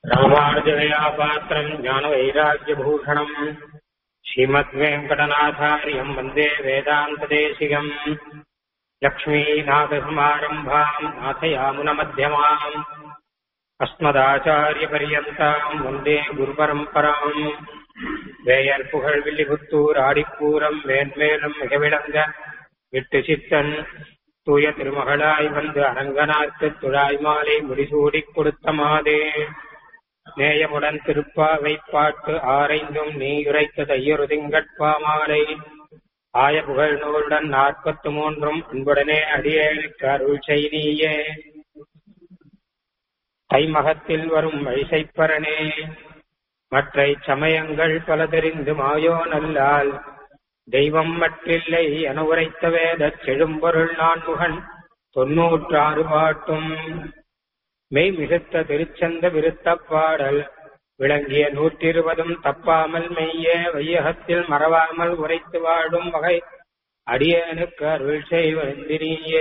ராமானுஜதயா பாத்திரம் ஞானவைராக்கியபூஷணம் ஸ்ரீமத்வேங்கடநாதாரியம் வந்தே வேதாந்ததேசிகம் லக்ஷ்மீநாதசமாரம்பாம் நாथयामुनमध्यमाम् அஸ்மதாச்சாரியபரியந்தாம் வந்தே குருபரம்பராம் வேயர் புகழ் வில்லிபுத்தூர் ஆடிப்பூரம் மேன்மேலும் மிக விளங்க விட்டு சித்தன் தூய திருமகளாய் வந்து அரங்கனார்க்கு துழாய் மாலை முடிசூடிக் கொடுத்த மாதே நேயமுடன் திருப்பாவை பாட்டு ஆரைந்தும் நீ உரைத்த தையொரு திங்கட்பாமாலை ஆய புகழ் நூலுடன் நாற்பத்து மூன்றும் அன்புடனே அடியேனுக்கு அருள் செய்தியே தைமகத்தில் வரும் வழிசைப்பரனே மற்றை சமயங்கள் பல தெரிந்து மாயோ நல்லால் தெய்வம் மற்றில்லை என உரைத்த வேதச் செழும்பொருள் நான்முகன் தொன்னூற்றாறு பாட்டும் மெய் மிகுத்த திருச்சந்த விருத்த பாடல் விளங்கிய நூற்றிருவதும் தப்பாமல் மெய்யே வையகத்தில் மறவாமல் உரைத்து வாழும் வகை அடியனுக்கு அருள் செய்வந்திரியே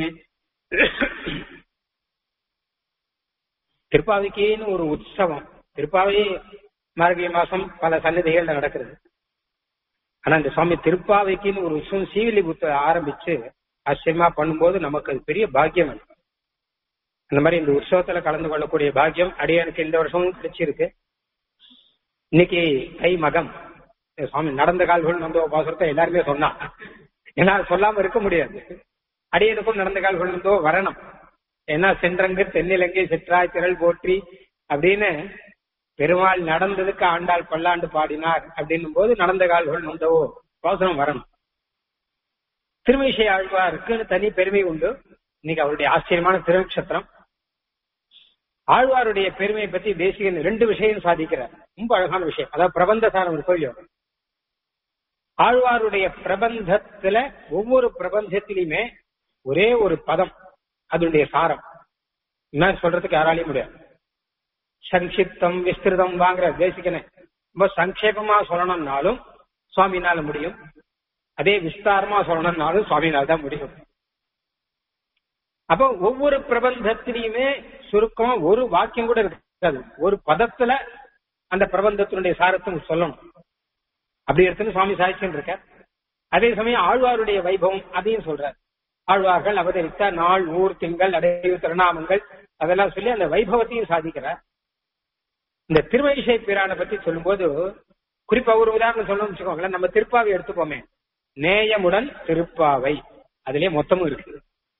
திருப்பாவிக்கின்னு ஒரு உற்சவம் திருப்பாவை மார்கழி மாசம் பல சன்னதிகள் நடக்கிறது ஆனா இந்த சுவாமி திருப்பாவைக்குன்னு ஒரு உற்சவம் சீவிலிபுத்த ஆரம்பிச்சு ஆச்சரியமா பண்ணும்போது நமக்கு அது பெரிய பாக்கியம் அது அந்த மாதிரி இந்த உற்சவத்துல கலந்து கொள்ளக்கூடிய பாக்கியம் அடியனுக்கு இந்த வருஷமும் கிடைச்சிருக்கு இன்னைக்கு தை மகம் சுவாமி நடந்த கால்கள் வந்த பாசுரத்தை எல்லாருமே சொன்னா ஏன்னா சொல்லாம இருக்க முடியாது அடியனுக்கும் நடந்த கால்கள் வந்தோ வரணும் ஏன்னா சென்றங்கு தென்னிலங்கை சிற்றாய் திரள் போற்றி அப்படின்னு பெருமாள் நடந்ததுக்கு ஆண்டாள் பல்லாண்டு பாடினார் அப்படின்னும் போது நடந்த கால்கள் நொந்தவோ பாசுரம் வரணும் திருமிசை ஆழ்வாருக்குன்னு தனி பெருமை உண்டு இன்னைக்கு அவருடைய ஆச்சரியமான திருநக்ஷத்திரம் ஆழ்வாருடைய பெருமையை பத்தி தேசிகன் ரெண்டு விஷயம் சாதிக்கிறார் ரொம்ப அழகான விஷயம் அதாவது பிரபந்த சாரம் ஒரு கோயில் ஆழ்வாருடைய பிரபந்தத்துல ஒவ்வொரு பிரபந்தத்திலையுமே ஒரே ஒரு பதம் அதனுடைய சாரம் என்ன சொல்றதுக்கு யாராலையும் முடியாது சங்கிப்தம் விஸ்திருதம் வாங்குற தேசிகனை ரொம்ப சங்கேபமா சொல்லணும்னாலும் சுவாமினால முடியும் அதே விஸ்தாரமா சொல்லணும்னாலும் சுவாமினால தான் முடியும் அப்போ ஒவ்வொரு பிரபந்தத்திலையுமே சுருக்கமா ஒரு வாக்கியம் கூட இருக்காது ஒரு பதத்துல அந்த பிரபந்தத்தினுடைய சாரத்தை சொல்லணும் அப்படி எடுத்துன்னு சுவாமி சாட்சியம் இருக்க அதே சமயம் ஆழ்வாருடைய வைபவம் அதையும் சொல்றார் ஆழ்வார்கள் அவதரித்த நாள் ஊர் திங்கள் அடைவு திருநாமங்கள் அதெல்லாம் சொல்லி அந்த வைபவத்தையும் சாதிக்கிறார் இந்த திருமயிசை பிரானை பத்தி சொல்லும்போது குறிப்பா ஒரு உதாரணம் சொல்லணும்னு வச்சுக்கோங்களேன் நம்ம திருப்பாவை எடுத்துப்போமே நேயமுடன் திருப்பாவை அதுலயே மொத்தமும் இருக்கு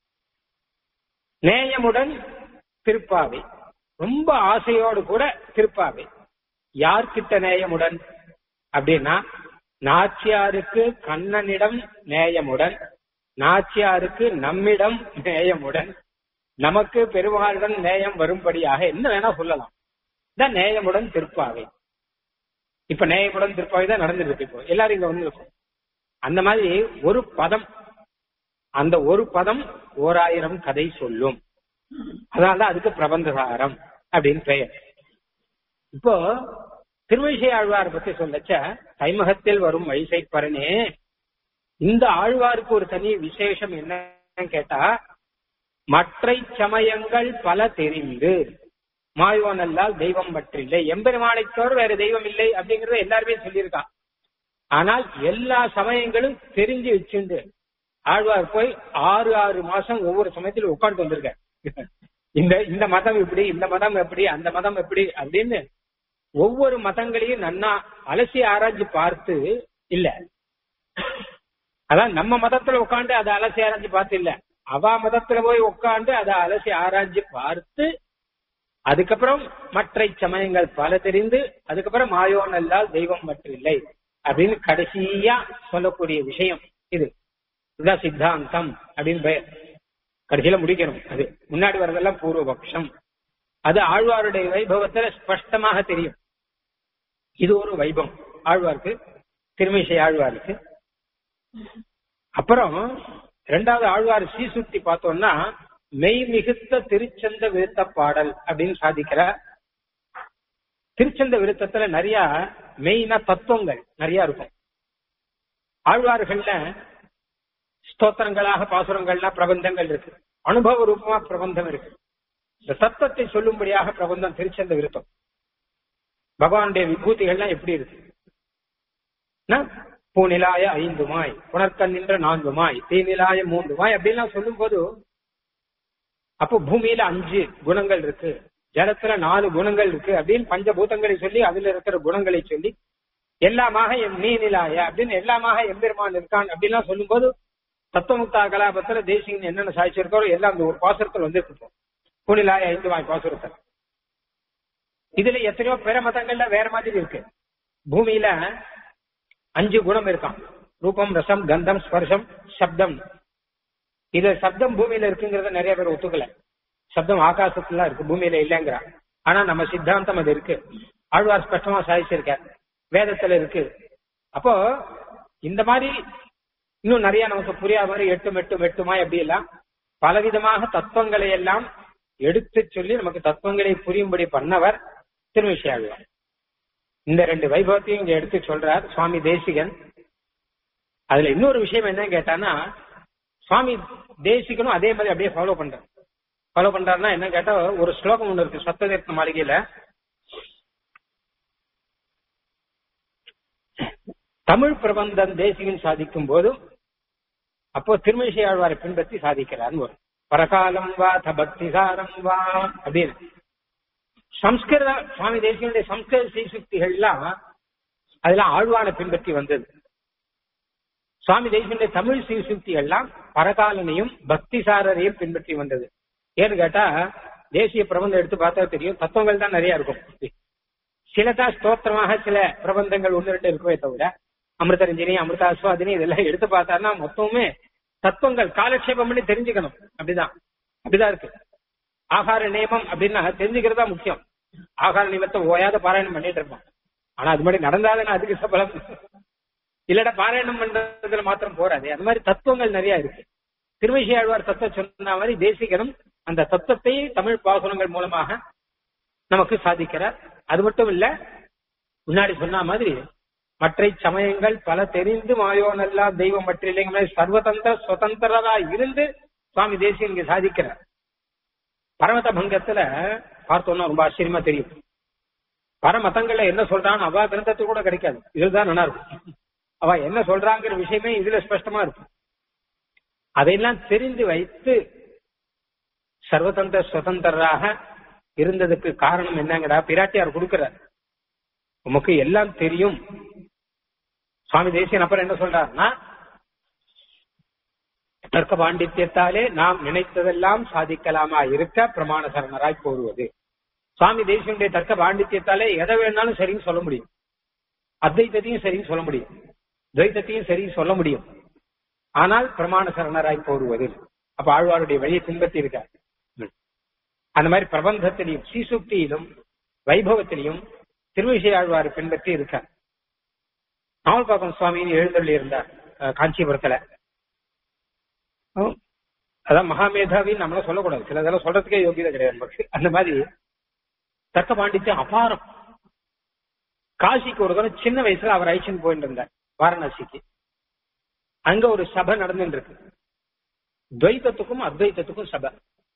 நேயமுடன் திருப்பாவை ரொம்ப ஆசையோடு கூட திருப்பாவை யார்கிட்ட நேயமுடன் அப்படின்னா நாச்சியாருக்கு கண்ணனிடம் நேயமுடன் நாச்சியாருக்கு நம்மிடம் நேயமுடன் நமக்கு பெருமாளுடன் நேயம் வரும்படியாக என்ன வேணா சொல்லலாம் இந்த நேயமுடன் திருப்பாவை இப்ப நேயமுடன் திருப்பாவை தான் நடந்துட்டு இருக்கு இப்போ எல்லாரும் இங்க வந்திருக்கோம் அந்த மாதிரி ஒரு பதம் அந்த ஒரு பதம் ஓராயிரம் கதை சொல்லும் அதனாலதான் அதுக்கு பிரபந்தசாரம் அப்படின்னு பெயர் இப்போ திருவிசை ஆழ்வார் பத்தி சொல்லச்ச தைமகத்தில் வரும் வைசை பரனே இந்த ஆழ்வாருக்கு ஒரு தனி விசேஷம் என்னன்னு கேட்டா மற்ற சமயங்கள் பல தெரிந்து மாயோன் அல்லால் தெய்வம் பற்றில்லை எம்பெருமானை தவிர வேற தெய்வம் இல்லை அப்படிங்கறத எல்லாருமே சொல்லியிருக்கான் ஆனால் எல்லா சமயங்களும் தெரிஞ்சு வச்சுண்டு ஆழ்வார் போய் ஆறு ஆறு மாசம் ஒவ்வொரு சமயத்திலும் உட்காந்து வந்திருக்க இந்த இந்த மதம் இப்படி இந்த மதம் எப்படி அந்த மதம் எப்படி அப்படின்னு ஒவ்வொரு மதங்களையும் நன்னா அலசி ஆராய்ச்சி பார்த்து இல்ல அதான் நம்ம மதத்துல உட்காந்து அதை அலசி ஆராய்ச்சி பார்த்து இல்ல அவ மதத்துல போய் உட்காந்து அதை அலசி ஆராய்ச்சி பார்த்து அதுக்கப்புறம் மற்ற சமயங்கள் பல தெரிந்து அதுக்கப்புறம் மாயோ நல்லால் தெய்வம் மற்றும் இல்லை அப்படின்னு கடைசியா சொல்லக்கூடிய விஷயம் இது இதுதான் சித்தாந்தம் அப்படின்னு பெயர் கடைசியில முடிக்கணும் அது முன்னாடி வரதெல்லாம் பூர்வபக்ஷம் அது ஆழ்வாருடைய வைபவத்துல ஸ்பஷ்டமாக தெரியும் இது ஒரு வைபவம் ஆழ்வாருக்கு திருமிசை ஆழ்வாருக்கு அப்புறம் ரெண்டாவது ஆழ்வார் சீசுத்தி பார்த்தோம்னா மெய் மிகுத்த திருச்சந்த விருத்த பாடல் அப்படின்னு சாதிக்கிற திருச்சந்த விருத்தத்துல நிறைய மெயினா தத்துவங்கள் நிறைய இருக்கும் ஆழ்வார்கள்ல ஸ்தோத்திரங்களாக பாசுரங்கள்லாம் பிரபந்தங்கள் இருக்கு அனுபவ ரூபமா பிரபந்தம் இருக்கு இந்த தத்துவத்தை சொல்லும்படியாக பிரபந்தம் திருச்சந்த விருத்தம் பகவானுடைய விபூதிகள்லாம் எப்படி இருக்கு பூநிலாய ஐந்து மாய் புனர்கண் நின்ற நான்கு மாய் தீநிலாய மூன்று மாய் அப்படின்லாம் சொல்லும் போது அப்போ பூமியில அஞ்சு குணங்கள் இருக்கு ஜலத்துல நாலு குணங்கள் இருக்கு அப்படின்னு பஞ்சபூதங்களை சொல்லி அதுல இருக்கிற குணங்களை சொல்லி எல்லாமாக எம் நீநிலாய அப்படின்னு எல்லாமாக எம்பெருமான் இருக்கான் அப்படின்லாம் சொல்லும்போது தத்துவமுக்தா கலாபத்துல தேசிகன் என்னென்ன சாதிச்சிருக்காரோ எல்லாம் அந்த ஒரு பாசுரத்தில் வந்து இருக்கும் பூனிலாய ஐந்து வாய் பாசுரத்தில் இதுல எத்தனையோ பிற மதங்கள்ல வேற மாதிரி இருக்கு பூமியில அஞ்சு குணம் இருக்கான் ரூபம் ரசம் கந்தம் ஸ்பர்ஷம் சப்தம் இது சப்தம் பூமியில இருக்குங்கிறத நிறைய பேர் ஒத்துக்கல சப்தம் ஆகாசத்துல இருக்கு பூமியில இல்லைங்கிறான் ஆனா நம்ம சித்தாந்தம் அது இருக்கு ஆழ்வார் ஸ்பஷ்டமா சாதிச்சிருக்க வேதத்துல இருக்கு அப்போ இந்த மாதிரி இன்னும் நிறைய நமக்கு புரியாத மாதிரி எட்டும் எட்டும் எட்டுமாய் அப்படி எல்லாம் பலவிதமாக தத்துவங்களை எல்லாம் எடுத்து சொல்லி நமக்கு தத்துவங்களை புரியும்படி பண்ணவர் திருவிஷயாழ்வார் இந்த ரெண்டு வைபவத்தையும் இங்க எடுத்து சொல்றார் சுவாமி தேசிகன் அதுல இன்னொரு விஷயம் என்னன்னு கேட்டான்னா சுவாமி தேசிகனும் அதே மாதிரி அப்படியே ஃபாலோ பண்றார் ஃபாலோ பண்றாருன்னா என்ன கேட்டா ஒரு ஸ்லோகம் ஒண்ணு இருக்கு சப்ததீர்த்த மாளிகையில தமிழ் பிரபந்தம் தேசிகன் சாதிக்கும் போது அப்போ திருமணிசை ஆழ்வாரை பின்பற்றி சாதிக்கிறார்னு வரும் பரகாலம் வா பக்திசாரம் வா அப்படின்னு சம்ஸ்கிருத சுவாமி தேசிகனுடைய சம்ஸ்கிருத சீசுக்திகள்லாம் அதெல்லாம் ஆழ்வானை பின்பற்றி வந்தது சுவாமி தேசிகனுடைய தமிழ் சீசுக்திகள்லாம் பரகாலனையும் பக்திசாரரையும் பின்பற்றி வந்தது ஏன்னு கேட்டா தேசிய பிரபந்தம் எடுத்து பார்த்தா தெரியும் தத்துவங்கள் தான் நிறைய இருக்கும் சிலதான் ஸ்தோத்திரமாக சில பிரபந்தங்கள் ஒன்று ரெண்டு இருக்கவே தவிர அமிர்தரஞ்சனி அமிர்தாஸ்வாதினி இதெல்லாம் எடுத்து பார்த்தாருன்னா மொத்தமுமே தத்துவங்கள் காலக்ஷேபம் பண்ணி தெரிஞ்சுக்கணும் அப்படிதான் அப்படிதான் இருக்கு ஆகார நியமம் அப்படின்னா தெரிஞ்சுக்கிறதா முக்கியம் ஆகார நியமத்தை ஓயாத பாராயணம் பண்ணிட்டு இருப்பான் ஆனா அது மாதிரி நடந்தாதானே அதுக்கு சபலம் இல்லடா பாராயணம் பண்றதுல மாத்திரம் போறாது அந்த மாதிரி தத்துவங்கள் நிறைய இருக்கு திருவிசை ஆழ்வார் தத்துவம் சொன்ன மாதிரி தேசிகனும் அந்த தத்துவத்தை தமிழ் பாசுரங்கள் மூலமாக நமக்கு சாதிக்கிறார் அது மட்டும் இல்ல முன்னாடி சொன்ன மாதிரி மற்ற சமயங்கள் பல தெரிந்து மாயோ நல்லா தெய்வம் மற்றில்லைங்க சர்வதந்திர சுதந்திரரா இருந்து சுவாமி தேசியம் இங்க சாதிக்கிறார் பரமத பங்கத்துல பார்த்தோம்னா ரொம்ப ஆச்சரியமா தெரியும் பரமதங்கள்ல என்ன சொல்றான்னு அவா கிரந்தத்து கூட கிடைக்காது இதுதான் நல்லா இருக்கும் அவ என்ன சொல்றாங்கிற விஷயமே இதுல ஸ்பஷ்டமா இருக்கும் அதையெல்லாம் தெரிந்து வைத்து சர்வதந்திர சுதந்திரராக இருந்ததுக்கு காரணம் என்னங்கடா பிராட்டியார் கொடுக்கிறார் உமக்கு எல்லாம் தெரியும் சுவாமி தேசியன் அப்புறம் என்ன சொல்றாருன்னா தர்க்க பாண்டித்யத்தாலே நாம் நினைத்ததெல்லாம் சாதிக்கலாமா இருக்க பிரமாண சரணராய் போடுவது சுவாமி தேசியனுடைய தர்க்க பாண்டித்யத்தாலே எதை வேணாலும் சரின்னு சொல்ல முடியும் அத்வைத்தத்தையும் சரின்னு சொல்ல முடியும் துவைத்தத்தையும் சரின்னு சொல்ல முடியும் ஆனால் பிரமாண சரணராய் போடுவது அப்ப ஆழ்வாருடைய வழியை பின்பற்றி இருக்கார் அந்த மாதிரி பிரபந்தத்திலையும் சீசுக்தியிலும் வைபவத்திலையும் திருவிசை ஆழ்வார் பின்பற்றி இருக்கார் நாவல்பாக்கம் சுவாமின்னு எழுந்தள்ளி இருந்தார் காஞ்சிபுரத்துல அதான் மகாமேதாவின்னு நம்மள சொல்லக்கூடாது சில இதெல்லாம் சொல்றதுக்கே யோகியதை கிடையாது நமக்கு அந்த மாதிரி தர்க்க பாண்டித்யம் அபாரம் காசிக்கு ஒரு தடவை சின்ன வயசுல அவர் ஐச்சன் போயிட்டு இருந்தார் வாரணாசிக்கு அங்க ஒரு சபை நடந்துட்டு இருக்கு துவைத்தத்துக்கும் அத்வைத்தத்துக்கும் சபை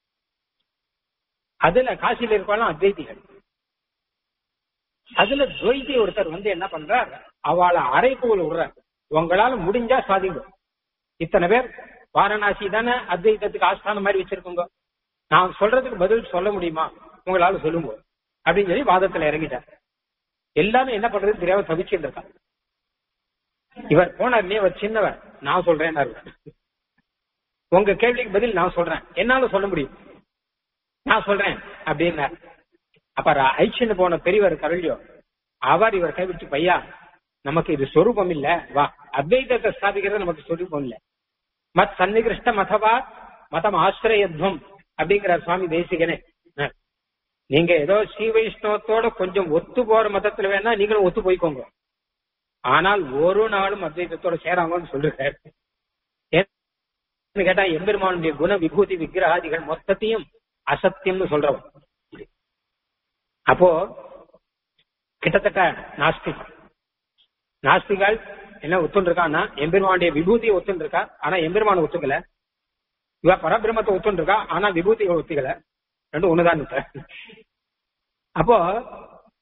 அதுல காசியில இருப்பாலும் அத்வைதிகள் அதுல துவைத்தி ஒருத்தர் வந்து என்ன பண்றார் அவளை அரைப்புகள் விடுறார் உங்களால முடிஞ்சா சாதிங்க இத்தனை பேர் வாரணாசி தானே அத்வைத்தத்துக்கு ஆஸ்தானம் மாதிரி வச்சிருக்கோங்க நான் சொல்றதுக்கு பதில் சொல்ல முடியுமா உங்களால சொல்லுங்க அப்படின்னு சொல்லி வாதத்துல இறங்கிட்டார் எல்லாரும் என்ன பண்றது தெரியாம தவிச்சுட்டு இருக்கான் இவர் போனார் நீ அவர் சின்னவர் நான் சொல்றேன் உங்க கேள்விக்கு பதில் நான் சொல்றேன் என்னால சொல்ல முடியும் நான் சொல்றேன் அப்படின்னார் அப்ப ஐச்சன் போன பெரியவர் கருளியோ அவர் இவர் கைவிட்டு பையா நமக்கு இது சொரூபம் இல்ல வா அத்வைதத்தை ஸ்தாபிக்கிறது நமக்கு சொரூபம் இல்ல மத் சன்னிகிருஷ்ட மதவா மதம் ஆசிரியத்வம் அப்படிங்கிற சுவாமி தேசிகனே நீங்க ஏதோ ஸ்ரீ வைஷ்ணவத்தோட கொஞ்சம் ஒத்து போற மதத்துல வேணா நீங்களும் ஒத்து போய்க்கோங்க ஆனால் ஒரு நாளும் அத்வைதத்தோட சேராங்கன்னு சொல்லுறாரு கேட்டா எம்பெருமானுடைய குண விபூதி விக்கிரகாதிகள் மொத்தத்தையும் அசத்தியம்னு சொல்றவன் அப்போ கிட்டத்தட்ட நாஸ்திக் நாஸ்திகால் என்ன ஒத்துருக்கான்னா எம்பெருமானுடைய விபூதியை ஒத்துருக்கா ஆனா எம்பெருமான ஒத்துக்கல இவ பரபிரமத்தை ஒத்துருக்கா ஆனா விபூதியை ஒத்துக்கல ரெண்டும் ஒண்ணுதான் அப்போ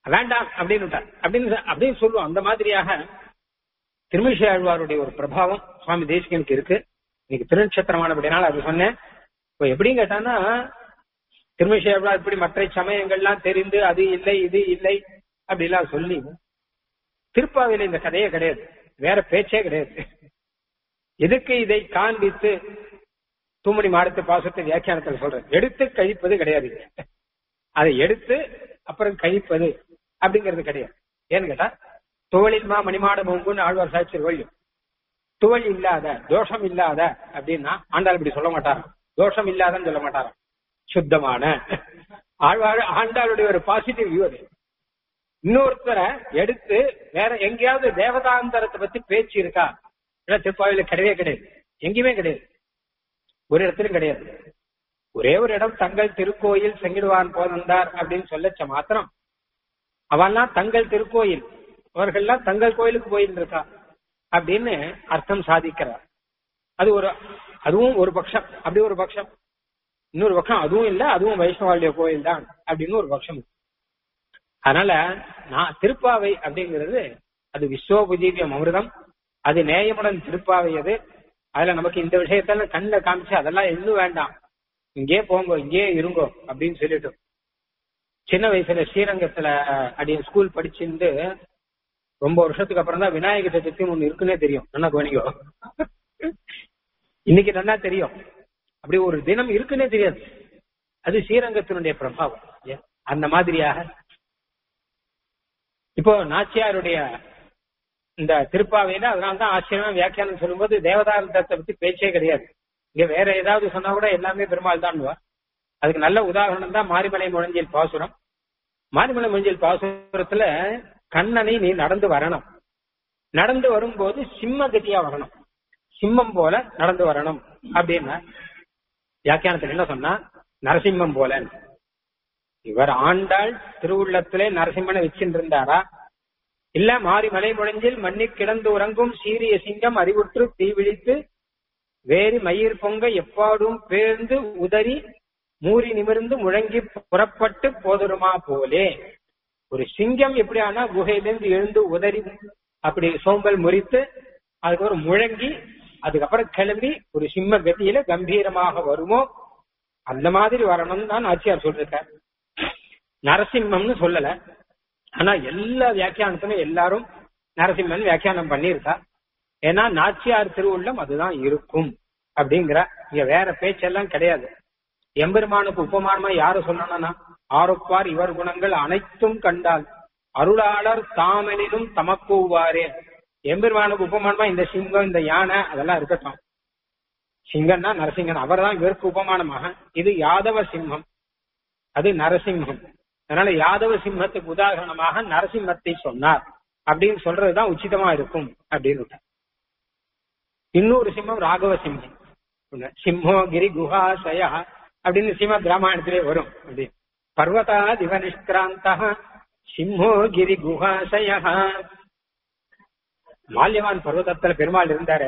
வேண்டாம் அப்படின்னு விட்டார் அப்படின்னு அப்படின்னு சொல்லுவோம் அந்த மாதிரியாக திருமிஷி ஆழ்வாருடைய ஒரு பிரபாவம் சுவாமி தேசிகனுக்கு இருக்கு இன்னைக்கு திருநட்சத்திரமானபடினால அது சொன்னேன் இப்போ எப்படின்னு கேட்டான்னா திருமிஷி ஆழ்வார் இப்படி மற்ற சமயங்கள்லாம் தெரிந்து அது இல்லை இது இல்லை அப்படிலாம் சொல்லி திருப்பாவையில இந்த கதையே கிடையாது வேற பேச்சே கிடையாது எதுக்கு இதை காண்பித்து தூமணி மாடத்து பாசத்தை வியாக்கியானத்தில் சொல்றேன் எடுத்து கழிப்பது கிடையாது அதை எடுத்து அப்புறம் கழிப்பது அப்படிங்கிறது கிடையாது ஏன்னு கேட்டா துவளில் மா மணிமாட மூங்குன்னு ஆழ்வார் சாட்சி வழியும் துவள் இல்லாத தோஷம் இல்லாத அப்படின்னா ஆண்டாள் இப்படி சொல்ல மாட்டாராம் தோஷம் இல்லாதன்னு சொல்ல மாட்டாராம் சுத்தமான ஆழ்வார் ஆண்டாளுடைய ஒரு பாசிட்டிவ் வியூ அது இன்னொருத்தரை எடுத்து வேற எங்கேயாவது தேவதாந்தரத்தை பத்தி பேச்சு இருக்கா இல்ல திருப்பாவையில கிடையவே கிடையாது எங்கேயுமே கிடையாது ஒரு இடத்திலும் கிடையாது ஒரே ஒரு இடம் தங்கள் திருக்கோயில் செங்கிடுவான் போதந்தார் அப்படின்னு சொல்லச்ச மாத்திரம் அவெல்லாம் தங்கள் திருக்கோயில் அவர்கள்லாம் தங்கள் கோயிலுக்கு போயிட்டு இருக்கா அப்படின்னு அர்த்தம் சாதிக்கிறார் அது ஒரு அதுவும் ஒரு பட்சம் அப்படி ஒரு பட்சம் இன்னொரு பக்கம் அதுவும் இல்ல அதுவும் வைஷ்ணவாளுடைய கோயில் தான் அப்படின்னு ஒரு பட்சம் அதனால நான் திருப்பாவை அப்படிங்கிறது அது விஸ்வோபஜீவியம் அமிர்தம் அது நேயமுடன் திருப்பாவை அது அதுல நமக்கு இந்த விஷயத்தால கண்ணில் காமிச்சு அதெல்லாம் இன்னும் வேண்டாம் இங்கே போங்க இங்கே இருங்கோ அப்படின்னு சொல்லிட்டு சின்ன வயசுல ஸ்ரீரங்கத்துல அடி ஸ்கூல் படிச்சிருந்து ரொம்ப வருஷத்துக்கு அப்புறம் தான் விநாயகர் சதுர்த்தி ஒண்ணு இருக்குன்னே தெரியும் நல்லா கவனிக்கோ இன்னைக்கு நல்லா தெரியும் அப்படி ஒரு தினம் இருக்குன்னே தெரியாது அது ஸ்ரீரங்கத்தினுடைய பிரபாவம் அந்த மாதிரியாக இப்போ நாச்சியாருடைய இந்த திருப்பாவையில அதனால்தான் ஆச்சரியமா வியாக்கியானம் சொல்லும்போது தேவதாரத்தை பத்தி பேச்சே கிடையாது இங்க வேற ஏதாவது சொன்னா கூட எல்லாமே பெருமாள் தான் அதுக்கு நல்ல உதாரணம் தான் மாரிமலை முழஞ்சில் பாசுரம் மாரிமலை முழஞ்சில் பாசுரத்துல கண்ணனை நீ நடந்து வரணும் நடந்து வரும்போது சிம்ம கதியா வரணும் சிம்மம் போல நடந்து வரணும் அப்படின்னா வியாக்கியானத்துல என்ன சொன்னா நரசிம்மம் போல இவர் ஆண்டாள் திருவுள்ளத்திலே நரசிம்மனை வச்சுட்டு இருந்தாரா இல்ல மாறி மலை முழஞ்சில் மண்ணி கிடந்து உறங்கும் சீரிய சிங்கம் அறிவுற்று தீ விழித்து வேறு மயிர் பொங்க எப்பாடும் பேர்ந்து உதறி மூறி நிமிர்ந்து முழங்கி புறப்பட்டு போதருமா போலே ஒரு சிங்கம் எப்படி ஆனா குகையிலிருந்து எழுந்து உதறி அப்படி சோம்பல் முறித்து அதுக்கப்புறம் முழங்கி அதுக்கப்புறம் கிளம்பி ஒரு சிம்ம கதியில கம்பீரமாக வருமோ அந்த மாதிரி வரணும் தான் ஆச்சியார் சொல்லிருக்கார் நரசிம்மம்னு சொல்லல ஆனா எல்லா வியாக்கியானத்திலும் எல்லாரும் நரசிம்மன் வியாக்கியானம் பண்ணியிருக்கா ஏன்னா நாச்சியார் திருவுள்ளம் அதுதான் இருக்கும் அப்படிங்கிற இங்க வேற பேச்செல்லாம் கிடையாது எம்பெருமானுக்கு உபமானமா யாரு சொல்லணும்னா ஆறுப்பார் இவர் குணங்கள் அனைத்தும் கண்டால் அருளாளர் தாமெனிலும் தமக்குவாரே எம்பெருமானுக்கு உபமானமா இந்த சிங்கம் இந்த யானை அதெல்லாம் இருக்கட்டும் சிங்கம்னா நரசிங்கன் அவர் தான் இவருக்கு உபமானமாக இது யாதவ சிம்மம் அது நரசிம்மம் அதனால யாதவ சிம்மத்துக்கு உதாரணமாக நரசிம்மத்தை சொன்னார் அப்படின்னு சொல்றதுதான் உச்சிதமா இருக்கும் அப்படின்னு இன்னொரு சிம்மம் ராகவ சிம்மம் சிம்மோ கிரி குஹாசய அப்படின்னு சிம்ம ராமாயணத்திலே வரும் அப்படி பர்வதா திவ நிஷ்கிராந்த சிம்மோ கிரி குஹாசய மால்யவான் பர்வதத்துல பெருமாள் இருந்தாரு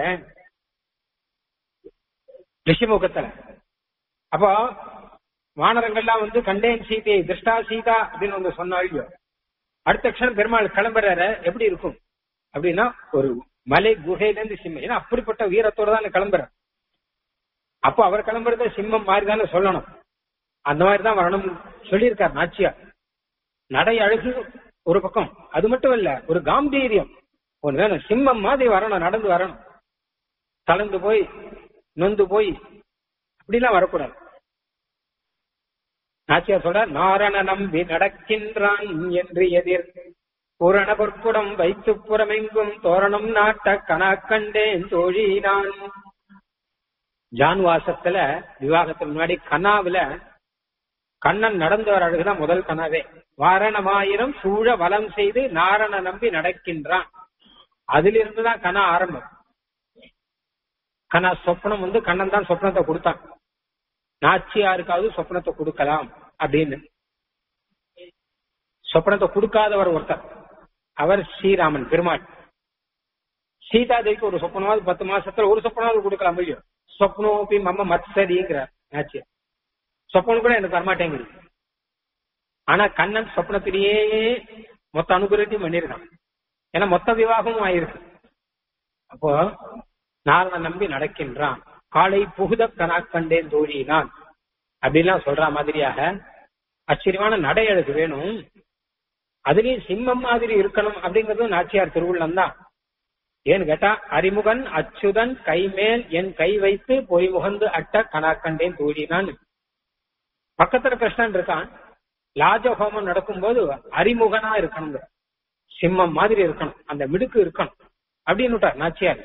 ரிஷிமுகத்துல அப்போ வானரங்கள்லாம் வந்து கண்டேன் சீதையை திருஷ்டா சீதா அப்படின்னு வந்து சொன்னாலும் அடுத்த க்ஷணம் பெருமாள் கிளம்புறாரு எப்படி இருக்கும் அப்படின்னா ஒரு மலை குகையிலேருந்து சிம்மம் ஏன்னா அப்படிப்பட்ட வீரத்தோட தான் கிளம்புறார் அப்போ அவர் கிளம்புறத சிம்மம் மாதிரி தானே சொல்லணும் அந்த மாதிரி தான் வரணும் சொல்லியிருக்கார் நாச்சியார் நடை அழகு ஒரு பக்கம் அது மட்டும் இல்ல ஒரு காம்பீரியம் ஒண்ணு வேணும் சிம்மம் மாதிரி வரணும் நடந்து வரணும் கலந்து போய் நொந்து போய் அப்படிலாம் வரக்கூடாது நாச்சியார் சொல்ற நாரண நம்பி நடக்கின்றான் என்று எதிர் புரண பொற்குடம் வைத்து புறமெங்கும் தோரணம் நாட்ட கனா கண்டேன் தோழி நான் ஜான்வாசத்துல விவாகத்துக்கு முன்னாடி கனாவுல கண்ணன் நடந்து வர அழகுதான் முதல் கனாவே வாரணமாயிரம் சூழ வலம் செய்து நாரண நம்பி நடக்கின்றான் அதிலிருந்துதான் கனா ஆரம்பம் கனா சொப்னம் வந்து கண்ணன் தான் சொப்னத்தை கொடுத்தான் நாச்சியாருக்காவது சொப்னத்தை கொடுக்கலாம் அப்படின்னு சொப்னத்தை கொடுக்காதவர் ஒருத்தர் அவர் ஸ்ரீராமன் பெருமாள் சீதாதேவிக்கு ஒரு சொப்பனமாவது பத்து மாசத்துல ஒரு சொப்பனாவது கொடுக்கலாம் இல்லையோ சொப்னோபி மம்ம மத்சரிங்கிறார் நாச்சியார் சொப்பனம் கூட எனக்கு வரமாட்டேங்குது ஆனா கண்ணன் சொப்னத்திலேயே மொத்த அனுகிரகத்தையும் பண்ணிருக்கான் ஏன்னா மொத்த விவாகமும் ஆயிருக்கு அப்போ நாரதன் நம்பி நடக்கின்றான் காலை புகுத கனாக்கண்டேன் தோழினான் அப்படின்லாம் சொல்ற மாதிரியாக ஆச்சரியமான நடை அழகு வேணும் அதுலயும் சிம்மம் மாதிரி இருக்கணும் அப்படிங்கிறது நாச்சியார் திருவுள்ளம் தான் ஏன்னு கேட்டா அறிமுகன் அச்சுதன் கைமேல் என் கை வைத்து பொறிமுகந்து அட்ட கனாக்கண்டேன் தூழினான் பக்கத்துல கிருஷ்ணன் இருக்கான் லாஜஹோமம் நடக்கும்போது அறிமுகனா இருக்கணும் சிம்மம் மாதிரி இருக்கணும் அந்த மிடுக்கு இருக்கணும் அப்படின்னு நாச்சியார்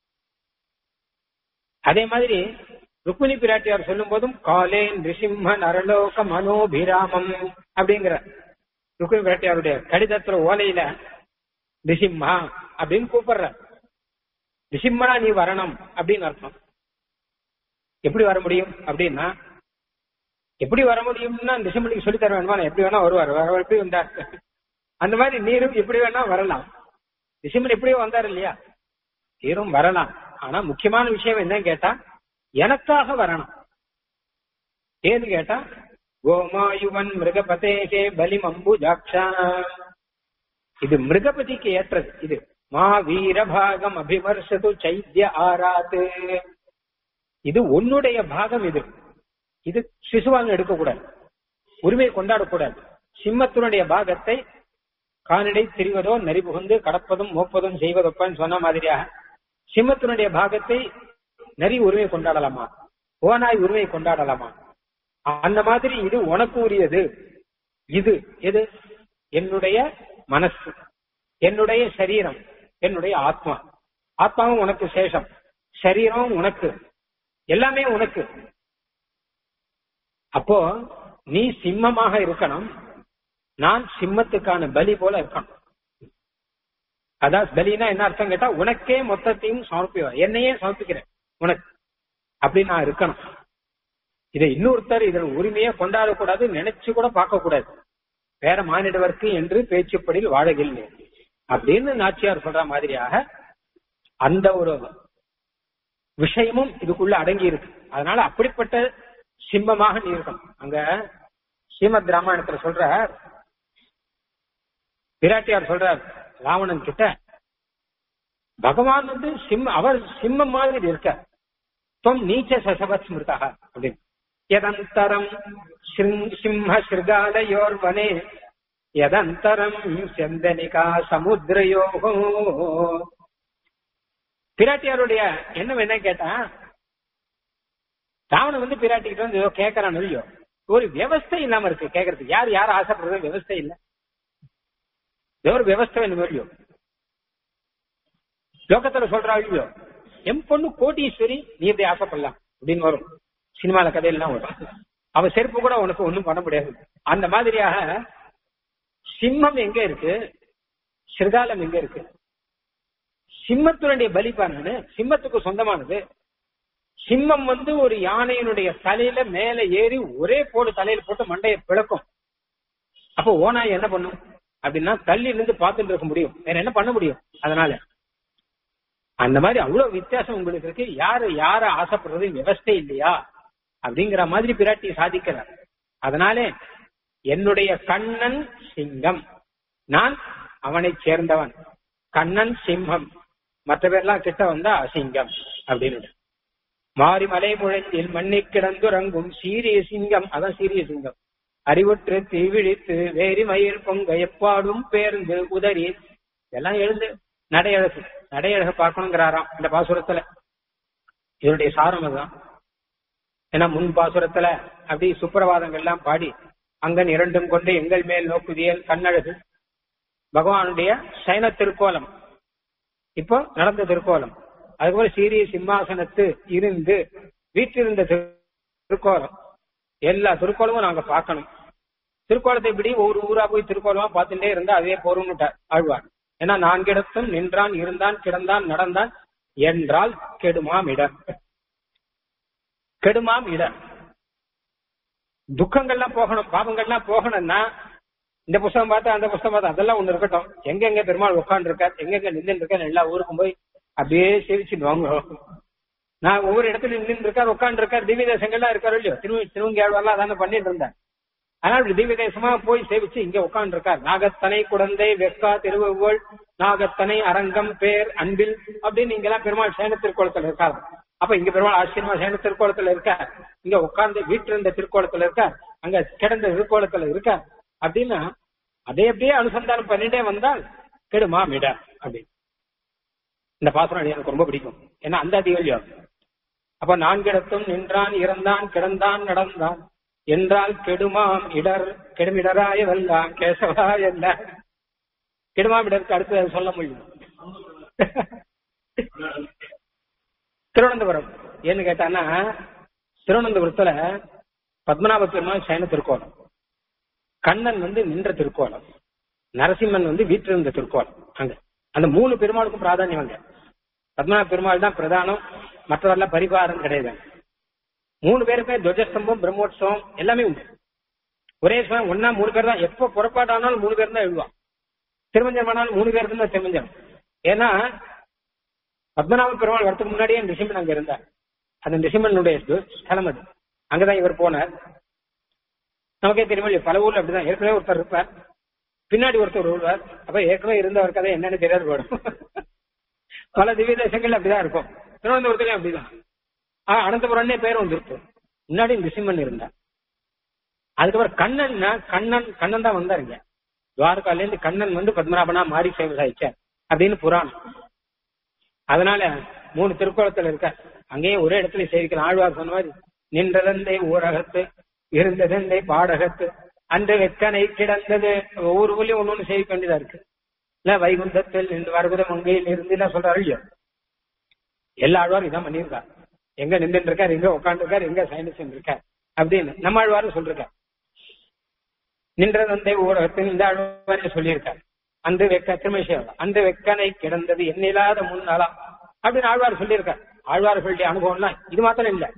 அதே மாதிரி ருக்மிணி பிராட்டியார் சொல்லும் போதும் காலேன் ரிசிம்ம நரலோக மனோபிராமம் அப்படிங்கிற ருக்மிணி பிராட்டியாருடைய கடிதத்துல ஓலையில ரிசிம்மா அப்படின்னு கூப்பிடுற ரிசிம்மனா நீ வரணும் அப்படின்னு அர்த்தம் எப்படி வர முடியும் அப்படின்னா எப்படி வர முடியும்னா ரிசிம்மனுக்கு சொல்லி தர வேணுமா எப்படி வேணா வருவார் வர எப்படி வந்தார் அந்த மாதிரி நீரும் எப்படி வேணா வரலாம் ரிசிம்மன் எப்படியோ வந்தார் இல்லையா நீரும் வரலாம் ஆனா முக்கியமான விஷயம் என்னன்னு கேட்டா எனக்காக வரணும் ஏன்னு கேட்டா கோமாயுவன் மிருகபதேகே பலி மம்புஜாக்ஷா இது மிருகபதிக்கு ஏற்றது இது மா வீரபாகம் அபிவர்ஷது சைத்திய ஆராத்து இது உன்னுடைய பாகம் இது இது சிசுவாங்க எடுக்கக்கூடாது உரிமை கொண்டாடக்கூடாது சிம்மத்தினுடைய பாகத்தை கானிடை திரிவதோ நரி புகுந்து கடப்பதும் மோப்பதும் செய்வதொப்பான்னு சொன்ன மாதிரியாக சிம்மத்தினுடைய பாகத்தை நரி உரிமை கொண்டாடலாமா ஓனாய் உரிமை கொண்டாடலாமா அந்த மாதிரி இது உனக்கு உரியது இது எது என்னுடைய மனசு என்னுடைய சரீரம் என்னுடைய ஆத்மா ஆத்மாவும் உனக்கு சேஷம் சரீரம் உனக்கு எல்லாமே உனக்கு அப்போ நீ சிம்மமாக இருக்கணும் நான் சிம்மத்துக்கான பலி போல இருக்கணும் அதான் பலினா என்ன அர்த்தம் கேட்டா உனக்கே மொத்தத்தையும் சமர்ப்பிவா என்னையே சமர்ப்பிக்கிறேன் உனக்கு அப்படி நான் இருக்கணும் இதை இன்னொருத்தர் இதன் உரிமையை கொண்டாடக்கூடாது நினைச்சு கூட பார்க்க கூடாது வேற மானிடவர்க்கு என்று பேச்சுப்படியில் வாழகில்லை அப்படின்னு நாச்சியார் சொல்ற மாதிரியாக அந்த ஒரு விஷயமும் இதுக்குள்ள அடங்கி இருக்கு அதனால அப்படிப்பட்ட சிம்மமாக நீ இருக்கணும் அங்க ஸ்ரீமத் ராமாயணத்துல சொல்ற பிராட்டியார் சொல்றார் ராவணன் கிட்ட பகவான் வந்து சிம்ம அவர் சிம்மம் மாதிரி இருக்க தொம் நீச்ச சசவத் ஸ்மிருதா அப்படின்னு யதந்தரம் சிம்ம சிருகாலயோர் வனே யதந்தரம் செந்தனிகா சமுத்திரயோகோ பிராட்டியாருடைய எண்ணம் என்ன கேட்டா ராவணன் வந்து பிராட்டிக்கிட்ட வந்து ஏதோ கேட்கறான் இல்லையோ ஒரு வியவஸ்தை இல்லாம இருக்கு கேட்கறதுக்கு யார் யார் ஆசைப்படுறது வியவஸ்தை இல்ல ஏதோ ஒரு வியவஸ்தை வேணும் இல்லையோ லோகத்துல சொல்றா இல்லையோ என் பொண்ணு கோட்டீஸ்வரி நீ எப்படி ஆசைப்படலாம் அப்படின்னு வரும் சினிமால கதையெல்லாம் வரும் அவ செருப்பு கூட உனக்கு ஒண்ணும் பண்ண முடியாது அந்த மாதிரியாக சிம்மம் எங்க இருக்கு சிறுகாலம் எங்க இருக்கு சிம்மத்தினுடைய பலிபானு சிம்மத்துக்கு சொந்தமானது சிம்மம் வந்து ஒரு யானையினுடைய தலையில மேல ஏறி ஒரே போடு தலையில போட்டு மண்டையை பிளக்கும் அப்போ ஓனாய் என்ன பண்ணும் அப்படின்னா தள்ளி இருந்து பார்த்துட்டு இருக்க முடியும் வேற என்ன பண்ண முடியும் அதனால அந்த மாதிரி அவ்வளவு வித்தியாசம் உங்களுக்கு இருக்கு யாரு யார ஆசைப்படுறது விவஸ்தை இல்லையா அப்படிங்கிற மாதிரி பிராட்டி சாதிக்கிறார் அதனாலே என்னுடைய கண்ணன் சிங்கம் நான் அவனை சேர்ந்தவன் கண்ணன் சிம்மம் மற்ற பேர்லாம் கிட்ட வந்தா அசிங்கம் அப்படின்னு மாறி மலை முழஞ்சில் மண்ணி கிடந்துறங்கும் சீரிய சிங்கம் அதான் சீரிய சிங்கம் அறிவுற்று தீவிழித்து வேரி மயில் பொங்க எப்பாடும் பேர்ந்து உதறி இதெல்லாம் எழுந்து நடையழகு நடையழக பார்க்கணுங்கிறாராம் இந்த பாசுரத்துல இதனுடைய சாரம் அதுதான் ஏன்னா முன் பாசுரத்துல அப்படி சுப்பிரவாதங்கள்லாம் பாடி அங்கன் இரண்டும் கொண்டு எங்கள் மேல் நோக்குதியல் கண்ணழகு பகவானுடைய சைன திருக்கோலம் இப்போ நடந்த திருக்கோலம் அதுபோல சீரிய சிம்மாசனத்து இருந்து வீட்டிருந்த திருக்கோலம் எல்லா திருக்கோலமும் நாங்க பார்க்கணும் திருக்கோலத்தை இப்படி ஒவ்வொரு ஊரா போய் திருக்கோலமா பார்த்துட்டே இருந்தா அதே போரும்னுட்டார் ஆழ்வார் ஏன்னா நான்கிடத்தும் நின்றான் இருந்தான் கிடந்தான் நடந்தான் என்றால் கெடுமாம் இடம் கெடுமாம் இடம் துக்கங்கள்லாம் போகணும் பாவங்கள்லாம் போகணும்னா இந்த புஸ்தகம் பார்த்தா அந்த புஸ்தகம் பார்த்தா அதெல்லாம் ஒண்ணு இருக்கட்டும் எங்கெங்க பெருமாள் உட்காந்து இருக்கார் எங்கெங்க நின்று இருக்கார் எல்லா ஊருக்கும் போய் அப்படியே சேவிச்சுட்டு வாங்க நான் ஒவ்வொரு இடத்துல நின்று இருக்கார் உட்காந்து இருக்கார் திவ்ய தேசங்கள்லாம் இருக்காரு இல்லையோ திரு திருவங்கியாழ்வார்லாம் அதான பண்ணிட்டு இருந்தேன் அதனால இப்படி திவ்ய தேசமா போய் சேவிச்சு இங்க உட்கார்ந்து இருக்கார் நாகத்தனை குழந்தை வெக்கா திருவள்ளுவல் நாகத்தனை அரங்கம் பேர் அன்பில் அப்படின்னு இங்கெல்லாம் பெருமாள் சேன திருக்கோலத்துல இருக்காரு அப்ப இங்க பெருமாள் ஆச்சரியமா சேன திருக்கோலத்துல இருக்கார் இங்க உட்கார்ந்து வீட்டு இருந்த திருக்கோலத்துல இருக்கார் அங்க கிடந்த திருக்கோலத்துல இருக்கார் அப்படின்னா அதே அப்படியே அனுசந்தானம் பண்ணிட்டே வந்தால் கெடுமா மிட அப்படின்னு இந்த பாசனம் எனக்கு ரொம்ப பிடிக்கும் ஏன்னா அந்த அதிகல்யம் அப்ப நான்கிடத்தும் நின்றான் இறந்தான் கிடந்தான் நடந்தான் என்றால் கெடுமாம் இடர் கெடுமிடராய வல்லான் கேசவா என்ன கெடுமாம் இடருக்கு அடுத்து சொல்ல முடியும் திருவனந்தபுரம் ஏன்னு கேட்டான்னா திருவனந்தபுரத்துல பத்மநாப பெருமாள் சயன திருக்கோலம் கண்ணன் வந்து நின்ற திருக்கோலம் நரசிம்மன் வந்து வீற்றிருந்த திருக்கோலம் அங்க அந்த மூணு பெருமாளுக்கும் பிராதானியம் அங்க பத்மநாப பெருமாள் தான் பிரதானம் மற்றவரெல்லாம் பரிபாரம் கிடையாது மூணு பேருக்குமே துவஜஸ்தம்பம் பிரம்மோற்சவம் எல்லாமே உண்டு ஒரே சமயம் ஒன்னா மூணு பேர் தான் எப்ப புறப்பாடானாலும் மூணு பேர் தான் எழுதுவான் திருமஞ்சனம் ஆனாலும் மூணு பேர் தான் திருமஞ்சனம் ஏன்னா பத்மநாப பெருமாள் வரதுக்கு முன்னாடியே ரிஷிமன் அங்க இருந்தார் அது ரிஷிமனுடைய ஸ்தலம் அது அங்கதான் இவர் போனார் நமக்கே தெரியுமா இல்லையா, பல ஊர்ல அப்படிதான் ஏற்கனவே ஒருத்தர் இருப்பார் பின்னாடி ஒருத்தர் வருவார் அப்ப ஏற்கனவே இருந்தவர் கதை என்னன்னு தெரியாது போடும் பல திவ்ய தேசங்கள் அப்படிதான் இருக்கும் திருவனந்தபுரத்துலயும் அப்படிதான் ஆஹ் அனந்தபுரம்னே பேர் வந்துருக்கு முன்னாடி நிசிம்மன் இருந்தார் அதுக்கப்புறம் கண்ணன்னா கண்ணன் கண்ணன் தான் வந்தாருங்க துவாரகால இருந்து கண்ணன் வந்து பத்மநாபனா மாறி சேவை சாதிச்சார் அப்படின்னு புராணம் அதனால மூணு திருக்குளத்துல இருக்க அங்கேயே ஒரே இடத்துல சேவிக்கலாம் ஆழ்வார் சொன்ன மாதிரி நின்றதந்தை ஊரகத்து இருந்ததந்தை பாடகத்து அந்த வெக்கனை கிடந்தது ஒவ்வொரு ஊர்லயும் ஒண்ணு ஒண்ணு சேவிக்க வேண்டியதா இருக்கு இல்ல வைகுந்தத்தில் நின்று வருகுத மங்கையில் இருந்து எல்லாம் சொல்றாரு இல்லையோ எல்லா ஆழ்வாரும் இதான் பண்ணியிருக்காரு எங்க நின்று இருக்காரு எங்க உட்காந்து இருக்காரு எங்க சைனஸ் இருக்கார் அப்படின்னு நம்ம ஆழ்வாரும் சொல்றாரு நின்றதந்தை ஊரகத்தில் இந்த ஆழ்வாரே சொல்லியிருக்காரு அந்த வெக்க திருமேஷம் அந்த வெக்கனை கிடந்தது எண்ணில்லாத முன்னாலாம் அப்படின்னு ஆழ்வார் சொல்லியிருக்கார் ஆழ்வார்களுடைய அனுபவம்லாம் இது மாத்திரம் இல்ல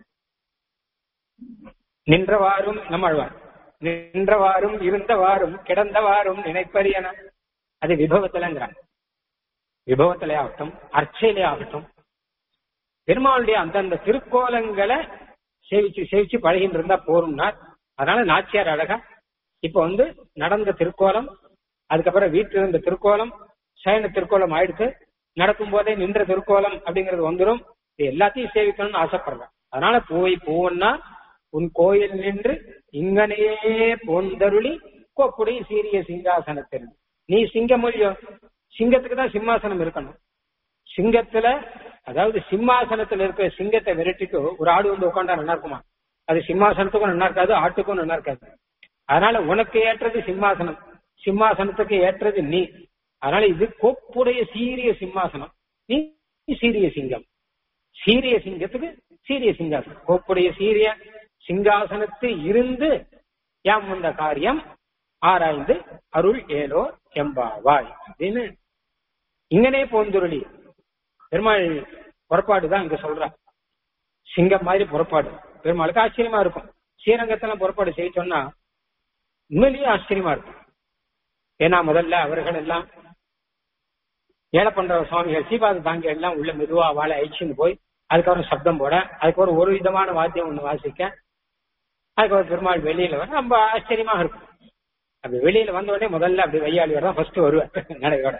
நின்றவாறும் நம்ம ஆழ்வார் நின்றவாறும் இருந்தவாறும் கிடந்தவாறும் நினைப்பரியன அது விபவத்திலங்கிறார் விபவத்திலே ஆகட்டும் அர்ச்சையிலே ஆகட்டும் பெருமாளுடைய அந்தந்த திருக்கோலங்களை சேவிச்சு சேவிச்சு பழகிட்டு இருந்தா போரும்னார் அதனால நாச்சியார் அழகா இப்ப வந்து நடந்த திருக்கோலம் அதுக்கப்புறம் வீட்டில் இருந்த திருக்கோலம் சயன திருக்கோலம் ஆயிடுத்து நடக்கும் போதே நின்ற திருக்கோலம் அப்படிங்கிறது வந்துடும் இது எல்லாத்தையும் சேவிக்கணும்னு ஆசைப்படுறேன் அதனால பூவை பூவன்னா உன் கோயில் நின்று இங்கனையே போந்தருளி கோப்புடி சீரிய சிங்காசனத்தில் நீ சிங்கம் மொழியோ சிங்கத்துக்கு தான் சிம்மாசனம் இருக்கணும் சிங்கத்துல அதாவது சிம்மாசனத்துல இருக்கிற சிங்கத்தை விரட்டிட்டு ஒரு ஆடு வந்து உட்காந்தா நல்லா இருக்குமா அது சிம்மாசனத்துக்கும் நல்லா இருக்காது ஆட்டுக்கும் நல்லா இருக்காது அதனால உனக்கு ஏற்றது சிம்மாசனம் சிம்மாசனத்துக்கு ஏற்றது நீ அதனால இது கோப்புடைய சீரிய சிம்மாசனம் நீ சீரிய சிங்கம் சீரிய சிங்கத்துக்கு சீரிய சிங்காசனம் கோப்புடைய சீரிய சிங்காசனத்து இருந்து யாம் வந்த காரியம் ஆராய்ந்து அருள் ஏலோ எம்பாவாய் அப்படின்னு இங்கனே போந்துருளி பெருமாள் புறப்பாடு தான் இங்க சொல்ற சிங்கம் மாதிரி புறப்பாடு பெருமாளுக்கு ஆச்சரியமா இருக்கும் ஸ்ரீரங்கத்தெல்லாம் புறப்பாடு செய்ய சொன்னா உண்மையிலேயே ஆச்சரியமா இருக்கும் ஏன்னா முதல்ல அவர்கள் எல்லாம் ஏழை பண்ற சுவாமிகள் சீபாத தாங்க எல்லாம் உள்ள மெதுவா வாழை அழிச்சுன்னு போய் அதுக்கப்புறம் சப்தம் போட அதுக்கப்புறம் ஒரு விதமான வாத்தியம் ஒண்ணு வாசிக்க அதுக்கப்புறம் பெருமாள் வெளியில வர ரொம்ப ஆச்சரியமா இருக்கும் அப்படி வெளியில வந்த உடனே முதல்ல அப்படி வையாளியோட தான் ஃபர்ஸ்ட் வருவார் நடையோட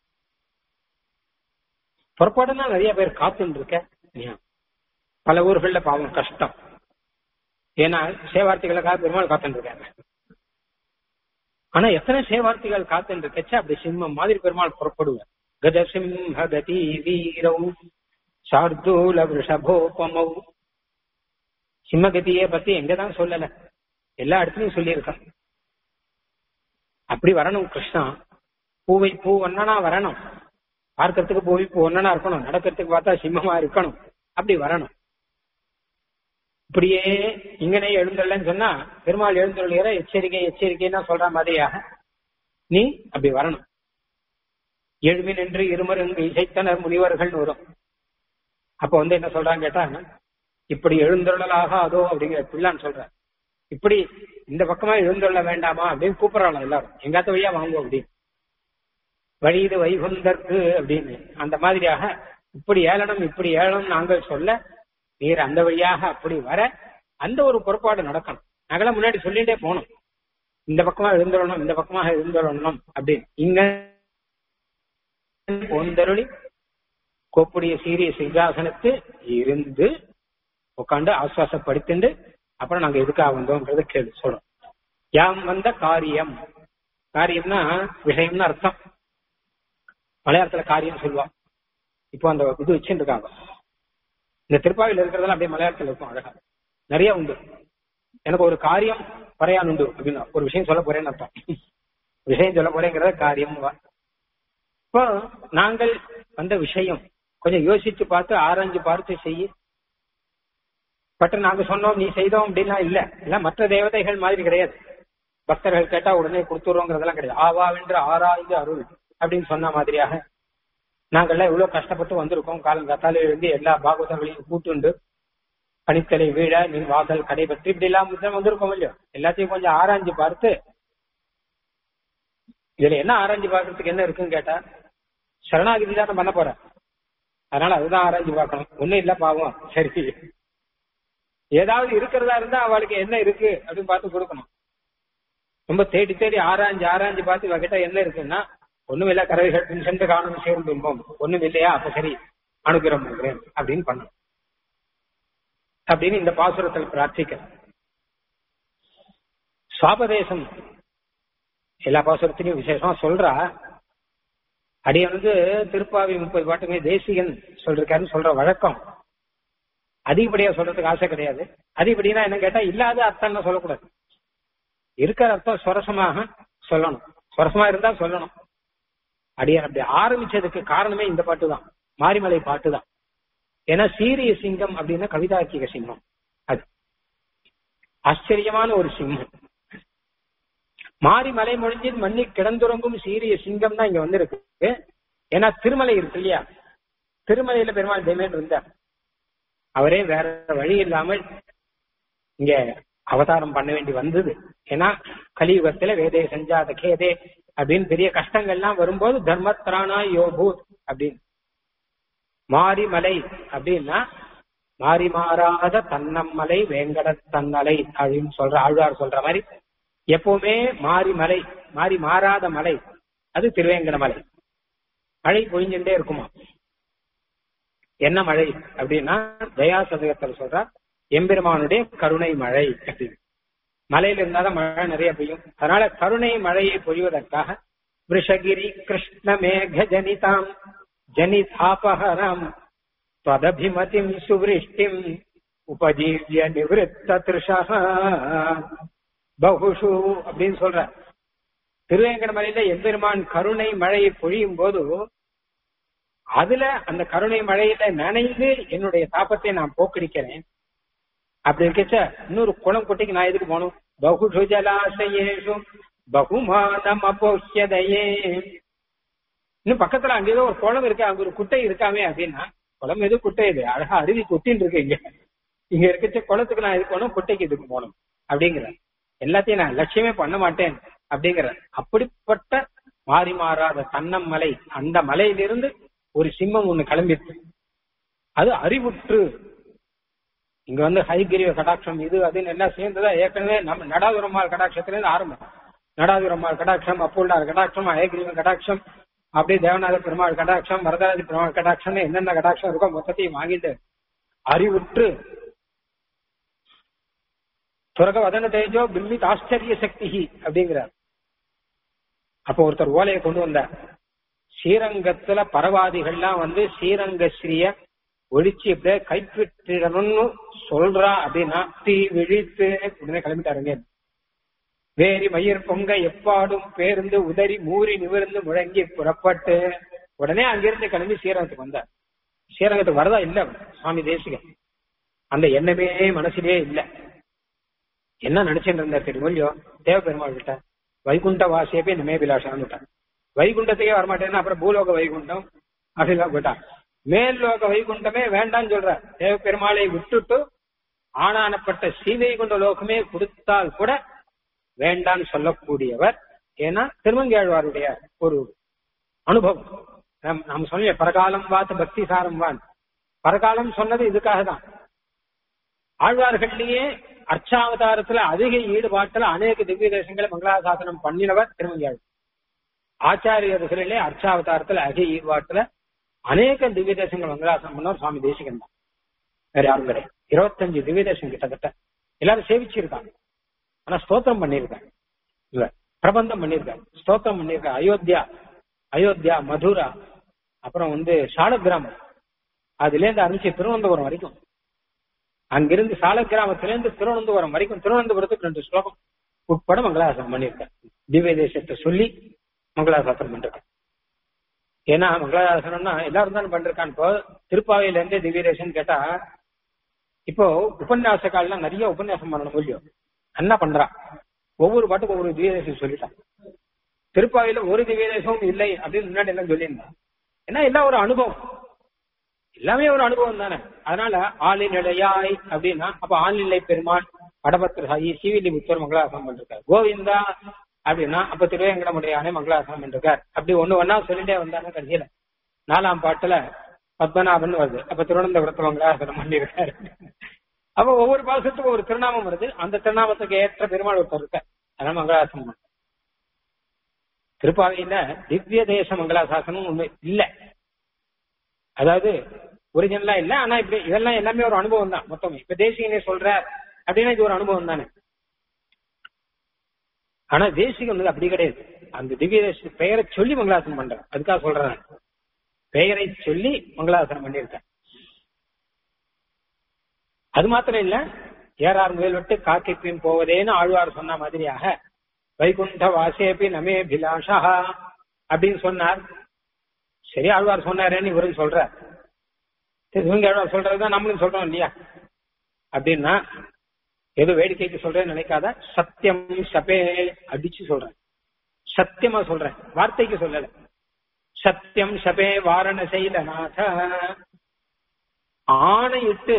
புறப்பாடுனா நிறைய பேர் காத்துன்னு இருக்க ஏன்? பல ஊர்கள்ல பாவம் கஷ்டம் ஏன்னா சேவார்த்திகளுக்காக பெருமாள் காத்துன்னு இருக்காங்க ஆனா எத்தனை சேவார்த்திகள் காத்துன்னு இருக்கச்சா அப்படி சிம்மம் மாதிரி பெருமாள் புறப்படுவார் கஜசிம்ஹ கதி வீரௌ சார்தூல விஷபோபமௌ சிம்மகதியை பத்தி எங்கதான் சொல்லல எல்லா இடத்துலயும் சொல்லியிருக்கான் அப்படி வரணும் கிருஷ்ணா பூவை பூ ஒன்னனா வரணும் பார்க்கறதுக்கு பூவை பூ ஒன்னனா இருக்கணும் நடக்கிறதுக்கு பார்த்தா சிம்மமா இருக்கணும் அப்படி வரணும் இப்படியே இங்கனே எழுந்தள்ளன்னு சொன்னா பெருமாள் எழுந்துள்ளிற எச்சரிக்கை எச்சரிக்கைன்னா சொல்ற மாதிரியாக நீ அப்படி வரணும் எழுமி நின்று இருமருங்கு இசைத்தனர் முனிவர்கள் வரும் அப்ப வந்து என்ன சொல்றாங்க கேட்டா இப்படி எழுந்தருளலாக அதோ அப்படிங்கிற பிள்ளான்னு சொல்ற இப்படி இந்த பக்கமா எழுந்தருள வேண்டாமா அப்படின்னு கூப்பிடறாங்க எல்லாரும் எங்காத்த வழியா வாங்குவோம் அப்படின்னு வழி இது வைகுந்தற்கு அப்படின்னு அந்த மாதிரியாக இப்படி ஏளனம் இப்படி ஏளனம் நாங்கள் சொல்ல நீர் அந்த வழியாக அப்படி வர அந்த ஒரு புறப்பாடு நடக்கணும் நாங்களாம் முன்னாடி சொல்லிட்டே போனோம் இந்த பக்கமா எழுந்துடணும் இந்த பக்கமாக எழுந்துடணும் அப்படின்னு இங்க பொந்தருளி கோப்புடைய சீரிய சிங்காசனத்து இருந்து உட்காந்து ஆசுவாசப்படுத்திண்டு அப்புறம் நாங்க எதுக்காக வந்தோம்ன்றத கேள்வி சொல்றோம் யாம் வந்த காரியம் காரியம்னா விஷயம்னு அர்த்தம் மலையாளத்துல காரியம் சொல்லுவான் இப்போ அந்த இது வச்சுட்டு இருக்காங்க இந்த திருப்பாவையில் இருக்கிறதெல்லாம் அப்படியே மலையாளத்துல இருக்கும் அழகா நிறைய உண்டு எனக்கு ஒரு காரியம் பறையான் உண்டு அப்படின்னா ஒரு விஷயம் சொல்ல போறேன்னு அர்த்தம் விஷயம் சொல்ல போறேங்கிறத காரியம் இப்போ நாங்கள் வந்த விஷயம் கொஞ்சம் யோசிச்சு பார்த்து ஆராய்ஞ்சு பார்த்து செய்ய பட் நாங்க சொன்னோம் நீ செய்தோம் அப்படின்னா இல்ல இல்ல மற்ற தேவதைகள் மாதிரி கிடையாது பக்தர்கள் கேட்டா உடனே கொடுத்துருவோங்கிறதெல்லாம் கிடையாது ஆவாவென்று ஆராய்ந்து அருள் அப்படின்னு சொன்ன மாதிரியாக நாங்கள்லாம் இவ்வளவு கஷ்டப்பட்டு வந்திருக்கோம் காலம் கத்தால எழுந்து எல்லா பாகவதர்களையும் கூட்டுண்டு பனித்தலை வீழ நின் வாசல் கடைபற்றி இப்படி எல்லாம் வந்திருக்கோம் இல்லையோ எல்லாத்தையும் கொஞ்சம் ஆராய்ஞ்சு பார்த்து இதுல என்ன ஆராய்ஞ்சு பார்க்கறதுக்கு என்ன இருக்குன்னு கேட்டா சரணாகிதி தான் பண்ண போறேன் அதனால அதுதான் ஆராய்ஞ்சு பார்க்கணும் ஒண்ணும் இல்ல பாவம் சரி ஏதாவது இருக்கிறதா இருந்தா அவளுக்கு என்ன இருக்கு அப்படின்னு பார்த்து கொடுக்கணும் ரொம்ப தேடி தேடி ஆராய்ஞ்சு ஆராய்ஞ்சு பார்த்து இவகிட்ட என்ன இருக்குன்னா ஒண்ணும் இல்ல கரவைகள் பின் சென்று காணும் சேர்ந்து துன்பம் ஒண்ணும் இல்லையா அப்ப சரி அனுகிரம் பண்றேன் அப்படின்னு பண்ணணும் அப்படின்னு இந்த பாசுரத்தில் பிரார்த்திக்கிறேன் சுவாபதேசம் எல்லா பாசுரத்திலையும் விசேஷமா சொல்றா அடிய வந்து திருப்பாவி முப்பது பாட்டுமே தேசிகன் சொல்றாருன்னு சொல்ற வழக்கம் அதிகப்படியா சொல்றதுக்கு ஆசை கிடையாது அதிகப்படினா என்ன கேட்டா இல்லாத அர்த்தம் சொல்லக்கூடாது இருக்கிற அர்த்தம் சுரசமாக சொல்லணும் சுரசமா இருந்தா சொல்லணும் அடியார் அப்படி ஆரம்பிச்சதுக்கு காரணமே இந்த பாட்டு தான் மாரிமலை பாட்டு தான் ஏன்னா சீரிய சிங்கம் அப்படின்னா கவிதாக்கிக சிங்கம் அது ஆச்சரியமான ஒரு சிங்கம் மாரிமலை மொழிஞ்சு மண்ணி கிடந்துறங்கும் சீரிய சிங்கம் தான் இங்க வந்திருக்கு ஏன்னா திருமலை இருக்கு இல்லையா திருமலையில பெருமாள் தெய்வம் இருந்தார் அவரே வேற வழி இல்லாமல் இங்க அவதாரம் பண்ண வேண்டி வந்தது ஏன்னா கலியுகத்துல வேதே செஞ்சாத கேதே அப்படின்னு பெரிய கஷ்டங்கள்லாம் வரும்போது தர்மத்ரானா யோபூத் அப்படின்னு மாரிமலை அப்படின்னா மாறி மாறாத தன்னம்மலை வேங்கட தன்னலை அப்படின்னு சொல்ற ஆழ்வார் சொல்ற மாதிரி எப்பவுமே மாறி மலை மாறி மாறாத மலை அது திருவேங்கட மலை மழை பொழிஞ்சுட்டே இருக்குமா என்ன மழை அப்படின்னா தயா சதகத்தில் சொல்றார் எம்பெருமானுடைய கருணை மழை அப்படின்னு மலையில இருந்தாதான் மழை நிறைய பெய்யும் அதனால கருணை மழையை பொழிவதற்காக விஷகிரி கிருஷ்ண மேக ஜனிதாம் ஜனிதாபகரம் त्वदभिमतिम् सुवृष्टिम् உபஜீவிய நிவிருத்த திருஷா பகுஷு அப்படின்னு சொல்ற திருவேங்கட மலையில எம்பெருமான் கருணை மழையை பொழியும் போது அதுல அந்த கருணை மழையில நனைந்து என்னுடைய தாப்பத்தை நான் போக்கடிக்கிறேன் அப்படி இருக்கச்ச இன்னொரு குளம் குட்டைக்கு நான் எதுக்கு போகணும் பகுஷு ஜலாசயேஷு பகுமானம் அப்போஹ்யதையே இன்னும் பக்கத்துல அங்க ஏதோ ஒரு குளம் இருக்கு அங்க ஒரு குட்டை இருக்காமே அப்படின்னா குளம் எது குட்டை இது அழகா அருவி கொட்டின்னு இருக்கு இங்க இங்க இருக்கச்ச குளத்துக்கு நான் எதுக்கு போகணும் குட்டைக்கு எதுக்கு போகணும் அப்படிங்கிற எல்லாத்தையும் நான் லட்சியமே பண்ண மாட்டேன் அப்படிங்கிற அப்படிப்பட்ட மாறி மாறாத தன்னம் மலை அந்த மலையிலிருந்து ஒரு சிம்மம் ஒண்ணு கிளம்பிட்டு அது அறிவுற்று இங்க வந்து ஹைகிரிய கடாட்சம் இது அதுன்னு எல்லாம் சேர்ந்துதான் ஏற்கனவே நம்ம நடாதுரம்மாள் கடாட்சத்துல இருந்து ஆரம்பம் நடாதுரம்மாள் கடாட்சம் அப்புள்ளார் கடாட்சம் ஹயகிரிய கடாட்சம் அப்படியே தேவநாத பெருமாள் கடாட்சம் வரதராஜ பெருமாள் கடாட்சம் என்னென்ன கடாட்சம் இருக்கோ மொத்தத்தையும் வாங்கிட்டு அறிவுற்று துறக வதன தேஜோ பில்லித் ஆச்சரிய சக்தி அப்படிங்கிறார் அப்போ ஒருத்தர் ஓலையை கொண்டு வந்தார் ஸ்ரீரங்கத்துல பரவாதிகள்லாம் வந்து ஸ்ரீரங்க ஸ்ரீய ஒழிச்சு இப்படியே கைப்பற்றிடணும்னு சொல்றா அப்படின்னா தீ விழித்து உடனே கிளம்பிட்டாருங்க வேரி மயிர் பொங்க எப்பாடும் பேருந்து உதறி மூறி நிமிர்ந்து முழங்கி புறப்பட்டு உடனே அங்கிருந்து கிளம்பி ஸ்ரீரங்கத்துக்கு வந்தார் ஸ்ரீரங்கத்துக்கு வரதா இல்ல சுவாமி தேசிகன் அந்த எண்ணமே மனசுலயே இல்ல என்ன நினைச்சுட்டு இருந்தார் தெரியுமோ இல்லையோ தேவ பெருமாள் கிட்ட வைகுண்ட வாசியப்பே இந்த மேபிலாஷான்னு விட்டார் வைகுண்டத்துக்கே வரமாட்டேன்னா அப்புறம் பூலோக வைகுண்டம் அப்படிலாம் போயிட்டான் மேல் லோக வைகுண்டமே வேண்டாம்னு சொல்ற தேவ பெருமாளை விட்டுட்டு ஆனானப்பட்ட ஸ்ரீவைகுண்ட லோகமே கொடுத்தால் கூட வேண்டான்னு சொல்லக்கூடியவர் ஏன்னா திருமங்கேழ்வாருடைய ஒரு அனுபவம் நம் நாம் சொல்ல பரகாலம் வாத்து பக்தி சாரம் வான் பரகாலம் சொன்னது இதுக்காக தான் ஆழ்வார்கள்லயே அர்ச்சாவதாரத்துல அதிக ஈடுபாட்டுல அநேக திவ்ய தேசங்களை மங்களாசாசனம் பண்ணினவர் திருமங்கியாள் ஆச்சாரியர்களிலே அர்ச்சாவதாரத்துல அதிக ஈடுபாட்டுல அநேக திவ்ய தேசங்கள் மங்களாசனம் பண்ணவர் சுவாமி தேசிகன் தான் வேற யாரும் கிடையாது இருபத்தஞ்சு திவ்ய தேசம் கிட்டத்தட்ட எல்லாரும் சேவிச்சிருக்காங்க ஆனா ஸ்தோத்திரம் பண்ணியிருக்காங்க இல்ல பிரபந்தம் பண்ணியிருக்காங்க ஸ்தோத்திரம் பண்ணியிருக்காங்க அயோத்தியா அயோத்தியா மதுரா அப்புறம் வந்து சாலக்கிராமம் அதுல இருந்து ஆரம்பிச்சு திருவனந்தபுரம் வரைக்கும் அங்கிருந்து சாலக்கிராமத்திலிருந்து திருவனந்தபுரம் வரைக்கும் திருவனந்தபுரத்துக்கு ரெண்டு ஸ்லோகம் உட்பட மங்களாசாசனம் பண்ணியிருக்காங்க திவ்ய தேசத்தை சொல்லி மங்களாசாசனம் பண்ணிருக்காங்க ஏன்னா மங்களாசாசனம்னா எல்லாரும் தானே பண்ணிருக்கான் இப்போ திருப்பாவையில இருந்தே திவ்ய தேசம் கேட்டா இப்போ உபன்யாச கால்லாம் நிறைய உபன்யாசம் பண்ணணும் இல்லையோ என்ன பண்றான் ஒவ்வொரு பாட்டுக்கும் ஒவ்வொரு திவ்ய தேசம் சொல்லிட்டான் திருப்பாவையில ஒரு திவ்ய தேசமும் இல்லை அப்படின்னு முன்னாடி எல்லாம் சொல்லியிருந்தான் ஏன்னா எல்லாம் ஒரு அனுபவம் எல்லாமே ஒரு அனுபவம் தானே அதனால ஆளிநிலையாய் அப்படின்னா அப்ப ஆள்நிலை பெருமான் வடபத்திர சாயி சிவிலி புத்தர் மங்களாசனம் பண்ணிருக்காரு கோவிந்தா அப்படின்னா அப்ப திருவேங்கடமுடையானே மங்களாசனம் பண்ணிருக்கார் அப்படி ஒண்ணு ஒன்னா சொல்லிட்டே வந்தாங்க கடைசியில நாலாம் பாட்டுல பத்மநாபன் வருது அப்ப திருவனந்தபுரத்து மங்களாசனம் பண்ணிருக்காரு அப்ப ஒவ்வொரு பாசத்துக்கும் ஒரு திருநாமம் வருது அந்த திருநாமத்துக்கு ஏற்ற பெருமாள் ஒருத்தர் இருக்கார் அதனால மங்களாசனம் பண்றார். திருப்பாவையில திவ்ய தேச மங்களாசாசனம் ஒண்ணு இல்ல அதாவது ஒரிஜினலா இல்ல ஆனா இப்படி இதெல்லாம் எல்லாமே ஒரு அனுபவம் தான் மொத்தம் இப்ப தேசிகனே சொல்ற அப்படின்னா இது ஒரு அனுபவம் தானே ஆனா தேசிகம் வந்து அப்படி கிடையாது அந்த திவ்ய தேச பெயரை சொல்லி மங்களாசனம் பண்றேன் அதுக்காக சொல்றேன் பெயரை சொல்லி மங்களாசனம் பண்ணியிருக்கேன் அது மாத்திரம் இல்ல ஏறார் முயல் விட்டு காக்கைப்பின் போவதேன்னு ஆழ்வார் சொன்ன மாதிரியாக வைகுண்ட வாசேபி நமே பிலாஷா அப்படின்னு சொன்னார் சரி ஆழ்வார் சொன்னாரேன்னு இவரும் சொல்றார் சரி, இவங்க ஆழ்வார் சொல்றதுதான் நம்மளும் சொல்றோம் இல்லையா அப்படின்னா ஏதோ வேடிக்கைக்கு சொல்றேன்னு நினைக்காத சத்தியம் சபே அடிச்சு சொல்றேன் சத்தியமா சொல்றேன் வார்த்தைக்கு சொல்லல சத்தியம் சபே வாரணசைலநாத ஆணையிட்டு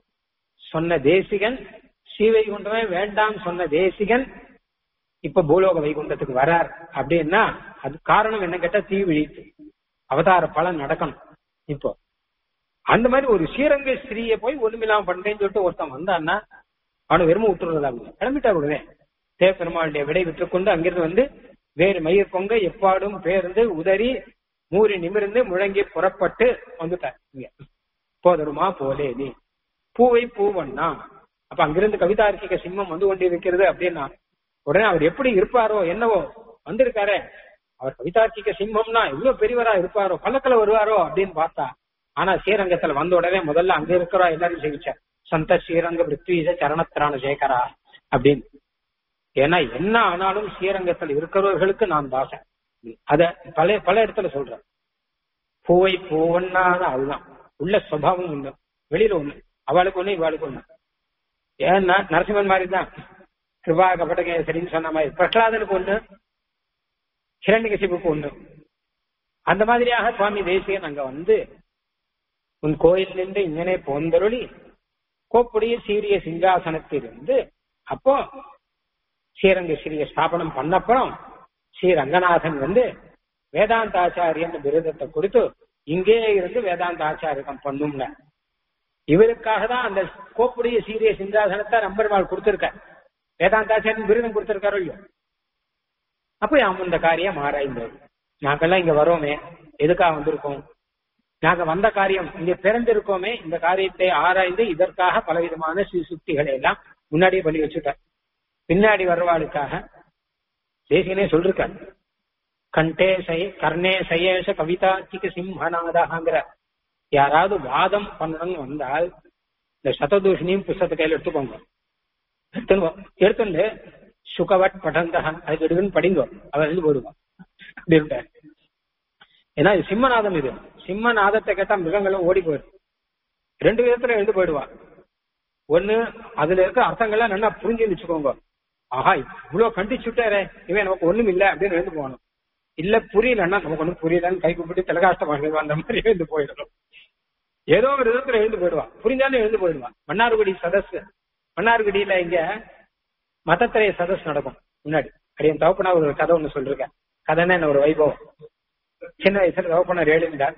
சொன்ன தேசிகன் ஸ்ரீவைகுண்டமே வேண்டாம் சொன்ன தேசிகன் இப்ப பூலோக வைகுண்டத்துக்கு வரார் அப்படின்னா அது காரணம் என்ன கேட்டா தீ விழித்து அவதார பலன் நடக்கணும் இப்போ அந்த மாதிரி ஒரு ஸ்ரீரங்க ஸ்திரீயை போய் ஒண்ணுமில்லாம பண்றேன்னு சொல்லிட்டு ஒருத்தன் வந்தான்னா அவனை வெறும விட்டுறதா கிளம்பிட்டா விடுவேன் தேவ பெருமாளுடைய விடை விட்டுக்கொண்டு அங்கிருந்து வந்து வேறு மயிர் பொங்க எப்பாடும் பேர்ந்து உதறி மூறி நிமிர்ந்து முழங்கி புறப்பட்டு வந்துட்டார் இங்க போதருமா போலே நீ பூவை பூவண்ணா அப்ப அங்கிருந்து கவிதார்க்கிக சிம்மம் வந்து கொண்டிருக்கிறது அப்படின்னா உடனே அவர் எப்படி இருப்பாரோ என்னவோ வந்திருக்காரே அவர் கவிதார்க்கிக சிம்மம்னா எவ்வளவு பெரியவரா இருப்பாரோ பல்லக்கில வருவாரோ அப்படின்னு பார்த்தா ஆனா ஸ்ரீரங்கத்துல வந்த உடனே முதல்ல அங்க இருக்கிறா எல்லாரும் சேவிச்சார் சந்த ஸ்ரீரங்க பிருத்வீச சரணத்திரான சேகரா அப்படின்னு ஏன்னா என்ன ஆனாலும் ஸ்ரீரங்கத்தில் இருக்கிறவர்களுக்கு நான் தாசன் அத பல பல இடத்துல சொல்றேன் பூவை பூவன்னாத அதுதான் உள்ள சுவாவம் ஒண்ணு வெளியில ஒண்ணு அவளுக்கு ஒண்ணு இவாளுக்கு ஒண்ணு ஏன்னா நரசிம்மன் மாதிரி தான் கிருபா கபடகேசரின்னு சொன்ன மாதிரி பிரகலாதனுக்கு ஒண்ணு ஹிரண்யகசிபுக்கு ஒண்ணு அந்த மாதிரியாக சுவாமி தேசியன் அங்க வந்து உன் கோயில் நின்று இங்கனே போந்தருளி கோப்புடைய சீரிய சிங்காசனத்திலிருந்து அப்போ ஸ்ரீரங்க ஸ்ரீய ஸ்தாபனம் பண்ணப்புறம் ஸ்ரீ ரங்கநாதன் வந்து வேதாந்த ஆச்சாரியன் விருதத்தை கொடுத்து இங்கே இருந்து வேதாந்த ஆச்சாரியம் பண்ணும்ல இவருக்காக தான் அந்த கோப்புடைய சீரிய சிங்காசனத்தை நம்பெருமாள் கொடுத்திருக்க வேதாந்தாச்சாரியன் விருதம் கொடுத்திருக்காரோ இல்லையோ அப்ப அவன் இந்த காரியம் ஆராய்ந்தது நாங்கெல்லாம் இங்க வரோமே எதுக்காக வந்திருக்கோம் நாங்க வந்த காரியம் இங்க பிறந்திருக்கோமே இந்த காரியத்தை ஆராய்ந்து இதற்காக பலவிதமான ஸ்ரீ சுத்திகளை எல்லாம் முன்னாடியே பண்ணி வச்சுட்டார் பின்னாடி வர்றவாளுக்காக தேசியனே சொல்லிருக்கார் கண்டே சய கர்ணே சயேஷ கவிதாச்சிக சிம்ஹநாதகாங்கிற யாராவது வாதம் பண்ணணும்னு வந்தால் இந்த சததூஷணியும் புஸ்தகத்தை கையில எடுத்துக்கோங்க எடுத்துன்னு எடுத்துட்டு சுகவட் படந்தக அதுக்கு எடுக்குன்னு படிங்கோ அவர் எழுந்து போடுவான் அப்படி இருக்கார் ஏன்னா இது சிம்மநாதம் இது சிம்மநாதத்தை கேட்டா மிருகங்களும் ஓடி போயிடும் ரெண்டு விதத்துல எழுந்து போயிடுவான் ஒண்ணு அதுல இருக்க அர்த்தங்கள்லாம் நல்லா புரிஞ்சு வச்சுக்கோங்க ஆஹா இவ்வளவு கண்டிச்சுட்டாரே இவன் நமக்கு ஒண்ணும் இல்ல அப்படின்னு எழுந்து போகணும் இல்ல புரியலன்னா நமக்கு ஒண்ணும் புரியலன்னு கை கூப்பிட்டு திலகாஷ்டம் வாங்குவா அந்த மாதிரி எழுந்து போயிடணும் ஏதோ ஒரு விதத்துல எழுந்து போயிடுவான் புரிஞ்சாலும் எழுந்து போயிடுவான் மன்னார்குடி சதஸ் மன்னார்குடியில இங்க மதத்திரைய சதஸ் நடக்கும் முன்னாடி அடியன் தவப்பனா ஒரு கதை ஒண்ணு சொல்லிருக்கேன் கதைன்னா என்ன ஒரு வைபவம் சின்ன வயசுல தவப்பனர் எழுந்தார்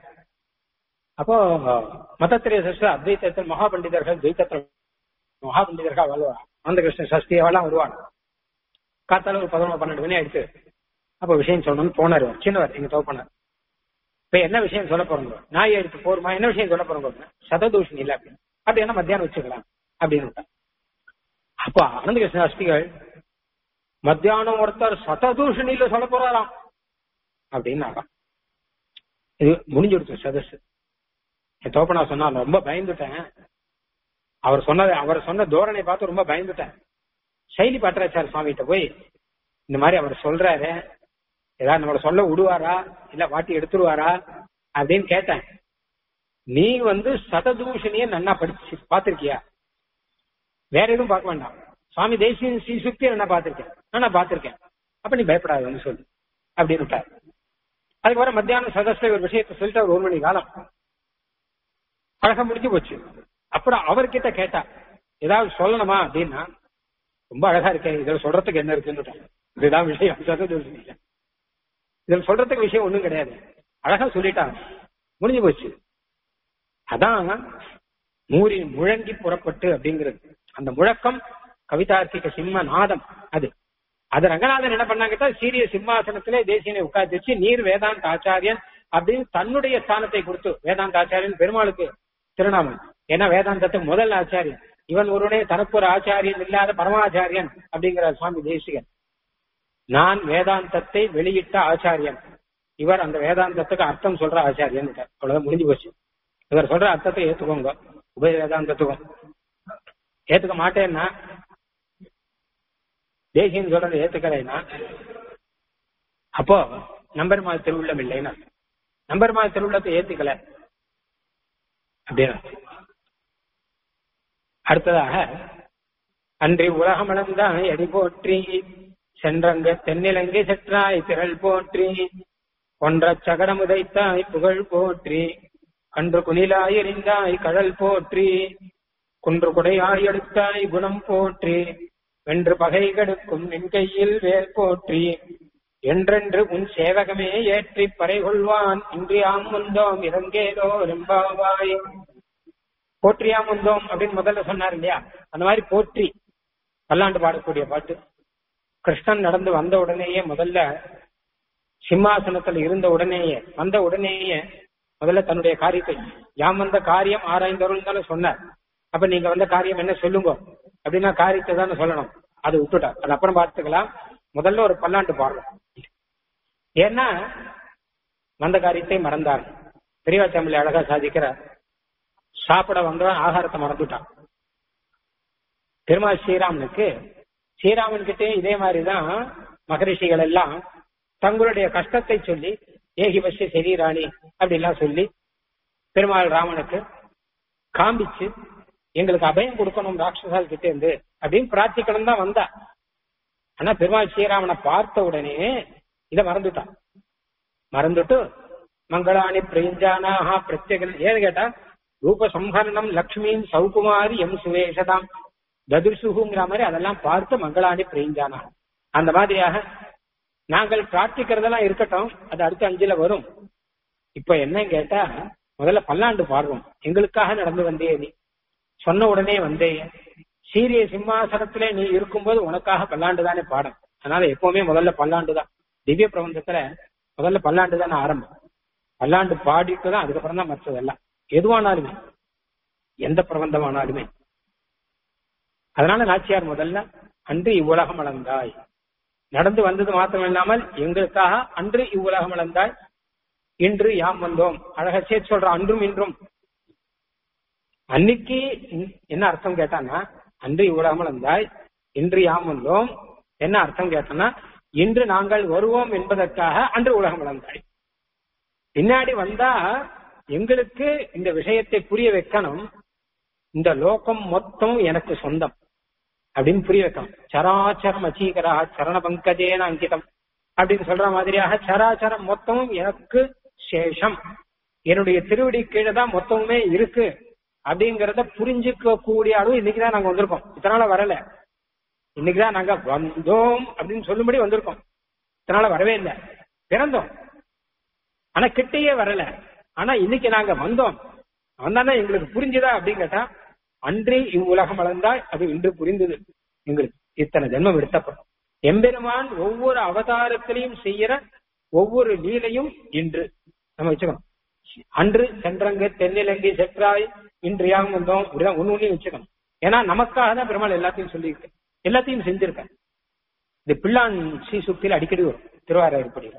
அப்போ மதத்திரைய சதஸ் அத்வைத்தத்தில் மகா பண்டிதர்கள் துவைத்தத்தில் மகா பண்டிதர்கள் வாழ்வா அந்த கிருஷ்ண சஷ்டி அவெல்லாம் வருவாங்க காத்தால ஒரு பதினொன்று பன்னெண்டு மணி ஆயிடுச்சு அப்ப விஷயம் சொல்லணும்னு போனார் அவர் சின்னவர் எங்க தோப்பனார் இப்ப என்ன விஷயம் சொல்ல போறோங்க நாய் எடுத்து போருமா என்ன விஷயம் சொல்ல போறோங்க சததூஷணி இல்ல அப்படின்னு அப்படி என்ன மத்தியானம் வச்சுக்கலாம் அப்படின்னு விட்டார். அப்ப ஆனந்த கிருஷ்ண சாஸ்திரிகள் மத்தியானம் ஒருத்தர் சததூஷணியில சொல்ல போறாராம் அப்படின்னாராம் இது முடிஞ்சுடுச்சு சதஸ் என் தோப்பனா சொன்னா நான் ரொம்ப பயந்துட்டேன் அவர் சொன்னது அவர் சொன்ன தோரணை பார்த்து ரொம்ப பயந்துட்டேன் சைலி பட்டராச்சார சுவாமி கிட்ட போய் இந்த மாதிரி அவர் சொல்றாரு ஏதாவது நம்மள சொல்ல விடுவாரா இல்ல வாட்டி எடுத்துருவாரா அப்படின்னு கேட்டேன் நீ வந்து சததூஷணிய நன்னா படிச்சு பாத்திருக்கியா வேற எதுவும் பார்க்க வேண்டாம் சுவாமி தேசிய ஸ்ரீசுக்தி நான் பார்த்திருக்கேன் நான் பார்த்திருக்கேன் அப்ப நீ பயப்படாதுன்னு சொல்லு அப்படின்னு விட்டார் அதுக்கப்புறம் மத்தியானம் சதஸ்ல ஒரு விஷயத்த சொல்லிட்டு ஒரு ஒரு மணி காலம் அழகா முடிஞ்சு போச்சு அப்புறம் அவர்கிட்ட கேட்டா ஏதாவது சொல்லணுமா அப்படின்னா ரொம்ப அழகா இருக்கேன் இதுல சொல்றதுக்கு என்ன இருக்குன்னு இதுதான் விஷயம் சததூஷணி இதுல சொல்றதுக்கு விஷயம் ஒண்ணும் கிடையாது அழகா சொல்லிட்டாங்க முடிஞ்சு போச்சு அதான் மூறி முழங்கி புறப்பட்டு அப்படிங்கிறது அந்த முழக்கம் கவிதார்த்திக சிம்ம நாதம் அது அது ரங்கநாதன் என்ன பண்ணாங்க சீரிய சிம்மாசனத்திலே தேசியனை உட்கார்ந்து வச்சு நீர் வேதாந்த ஆச்சாரியன் அப்படின்னு தன்னுடைய ஸ்தானத்தை கொடுத்து வேதாந்த ஆச்சாரியன் பெருமாளுக்கு திருநாமம் ஏன்னா வேதாந்தத்துக்கு முதல் ஆச்சாரியன் இவன் ஒருவனே தனக்கு ஒரு ஆச்சாரியன் இல்லாத பரமாச்சாரியன் அப்படிங்கிற சுவாமி தேசிகன் நான் வேதாந்தத்தை வெளியிட்ட ஆச்சாரியன் இவர் அந்த வேதாந்தத்துக்கு அர்த்தம் சொல்ற ஆச்சாரியன் அவ்வளவுதான் முடிஞ்சு போச்சு இவர் சொல்ற அர்த்தத்தை ஏத்துக்கோங்க உபய வேதாந்தத்துக்கும் ஏத்துக்க மாட்டேன்னா தேசியம் சொல்றதை ஏத்துக்கலைன்னா அப்போ நம்பர் மாத திருவுள்ளம் இல்லைன்னா நம்பர் மாத திருவுள்ளத்தை ஏத்துக்கல அப்படின்னு அடுத்ததாக அன்றி உலகமளந்தான் எடி போற்றி சென்றங்க தென்னிலங்கை செற்றாய் திரள் போற்றி ஒன்ற சகடமுதைத்தாய் புகழ் போற்றி கன்று குனிலாய் எறிந்தாய் கடல் போற்றி குன்று குடையாய் எடுத்தாய் குணம் போற்றி வென்று பகை கெடுக்கும் நின் கையில் வேல் போற்றி என்றென்று உன் சேவகமே ஏற்றி பறை கொள்வான் இன்றியாம் முந்தோம் இறங்கேதோ ரெம்பாவாய் போற்றியாம் முந்தோம் அப்படின்னு முதல்ல சொன்னார் இல்லையா அந்த மாதிரி போற்றி பல்லாண்டு பாடக்கூடிய பாட்டு கிருஷ்ணன் நடந்து வந்த உடனேயே முதல்ல சிம்மாசனத்துல இருந்த உடனேயே வந்த உடனேயே முதல்ல தன்னுடைய காரியத்தை யாம் வந்த காரியம் ஆராய்ந்தவர்கள் தானே சொன்னார் அப்ப நீங்க வந்த காரியம் என்ன சொல்லுங்க அப்படின்னா காரியத்தை தானே சொல்லணும் அது விட்டுட்டார் அது அப்புறம் பார்த்துக்கலாம் முதல்ல ஒரு பல்லாண்டு பாடணும் ஏன்னா வந்த காரியத்தை மறந்தார் பெரியவாச்சாமி அழகா சாதிக்கிற சாப்பிட வந்தவன் ஆகாரத்தை மறந்துட்டான் பெருமாள் ஸ்ரீராமனுக்கு ஸ்ரீராமன் கிட்டே இதே மாதிரிதான் மகரிஷிகள் எல்லாம் தங்களுடைய கஷ்டத்தை சொல்லி ஏகிபஸ்ய சரீராணி அப்படிலாம் சொல்லி பெருமாள் ராமனுக்கு காண்பிச்சு எங்களுக்கு அபயம் கொடுக்கணும் ராட்சசால் கிட்ட இருந்து அப்படின்னு பிரார்த்திக்கணும் தான் வந்தா ஆனா பெருமாள் ஸ்ரீராமனை பார்த்த உடனே இதை மறந்துட்டான் மறந்துட்டு மங்களாணி பிரிஞ்சானாஹா பிரத்யேக ஏன்னு கேட்டா ரூப சம்ஹரணம் லக்ஷ்மியின் சௌகுமாரி எம் சுவேஷதாம் ததுர்சுகுங்கிற மாதிரி அதெல்லாம் பார்த்து மங்களாணி பிரிஞ்சானா அந்த மாதிரியாக நாங்கள் பிரார்த்திக்கிறதெல்லாம் இருக்கட்டும் அது அடுத்த அஞ்சுல வரும் இப்ப என்ன கேட்டா முதல்ல பல்லாண்டு பாடுறோம் எங்களுக்காக நடந்து வந்தே நீ சொன்ன உடனே வந்தே சீரிய சிம்மாசனத்திலே நீ இருக்கும்போது உனக்காக பல்லாண்டு தானே பாடம் அதனால எப்பவுமே முதல்ல பல்லாண்டு தான் திவ்ய பிரபந்தத்துல முதல்ல பல்லாண்டு தானே ஆரம்பம் பல்லாண்டு பாடிட்டு தான் அதுக்கப்புறம் தான் மற்றதெல்லாம் எதுவானாலுமே எந்த பிரபந்தமானாலுமே அதனால நாச்சியார் முதல்ல அன்று இவ்வுலகம் அளந்தாய் நடந்து வந்தது மாத்திரம் இல்லாமல் எங்களுக்காக அன்று இவ்வுலகம் அளந்தாய் இன்று யாம் வந்தோம் அழகா சேர்த்து சொல்ற அன்றும் இன்றும் அன்னைக்கு என்ன அர்த்தம் கேட்டான்னா அன்று இவ்வுலகம் அளந்தாய் இன்று யாம் வந்தோம் என்ன அர்த்தம் கேட்டோம்னா இன்று நாங்கள் வருவோம் என்பதற்காக அன்று உலகம் வளர்ந்தாய் பின்னாடி வந்தா எங்களுக்கு இந்த விஷயத்தை புரிய வைக்கணும் இந்த லோகம் மொத்தம் எனக்கு சொந்தம் அப்படின்னு புரிய வைக்கணும் சராச்சரம் அச்சீகரா சரண பங்கஜேன அங்கிதம் அப்படின்னு சொல்ற மாதிரியாக சராச்சரம் மொத்தமும் எனக்கு சேஷம் என்னுடைய திருவடி கீழே தான் மொத்தமுமே இருக்கு அப்படிங்கறத புரிஞ்சுக்க கூடிய அளவு இன்னைக்குதான் நாங்க வந்திருக்கோம் இதனால வரல இன்னைக்குதான் நாங்க வந்தோம் அப்படின்னு சொல்லும்படி வந்திருக்கோம் இதனால வரவே இல்லை பிறந்தோம் ஆனா கிட்டேயே வரல ஆனா இன்னைக்கு நாங்க வந்தோம் வந்தானே எங்களுக்கு புரிஞ்சுதா அப்படின்னு கேட்டா அன்றே இவ்வுலகம் வளர்ந்தாய் அது இன்று புரிந்தது எங்களுக்கு இத்தனை ஜென்மம் எடுத்தப்படும் எம்பெருமான் ஒவ்வொரு அவதாரத்திலையும் செய்யற ஒவ்வொரு லீலையும் இன்று நம்ம வச்சுக்கணும் அன்று சென்றங்கு தென்னிலங்கை செற்றாய் இன்று யாகம் வந்தோம் இப்படிதான் ஒண்ணு ஒண்ணு வச்சுக்கணும் ஏன்னா நமக்காக தான் பெருமாள் எல்லாத்தையும் சொல்லியிருக்கு எல்லாத்தையும் செஞ்சிருக்க இந்த பிள்ளான் ஸ்ரீ சுக்தியில் அடிக்கடி வரும் திருவாரூர்படியில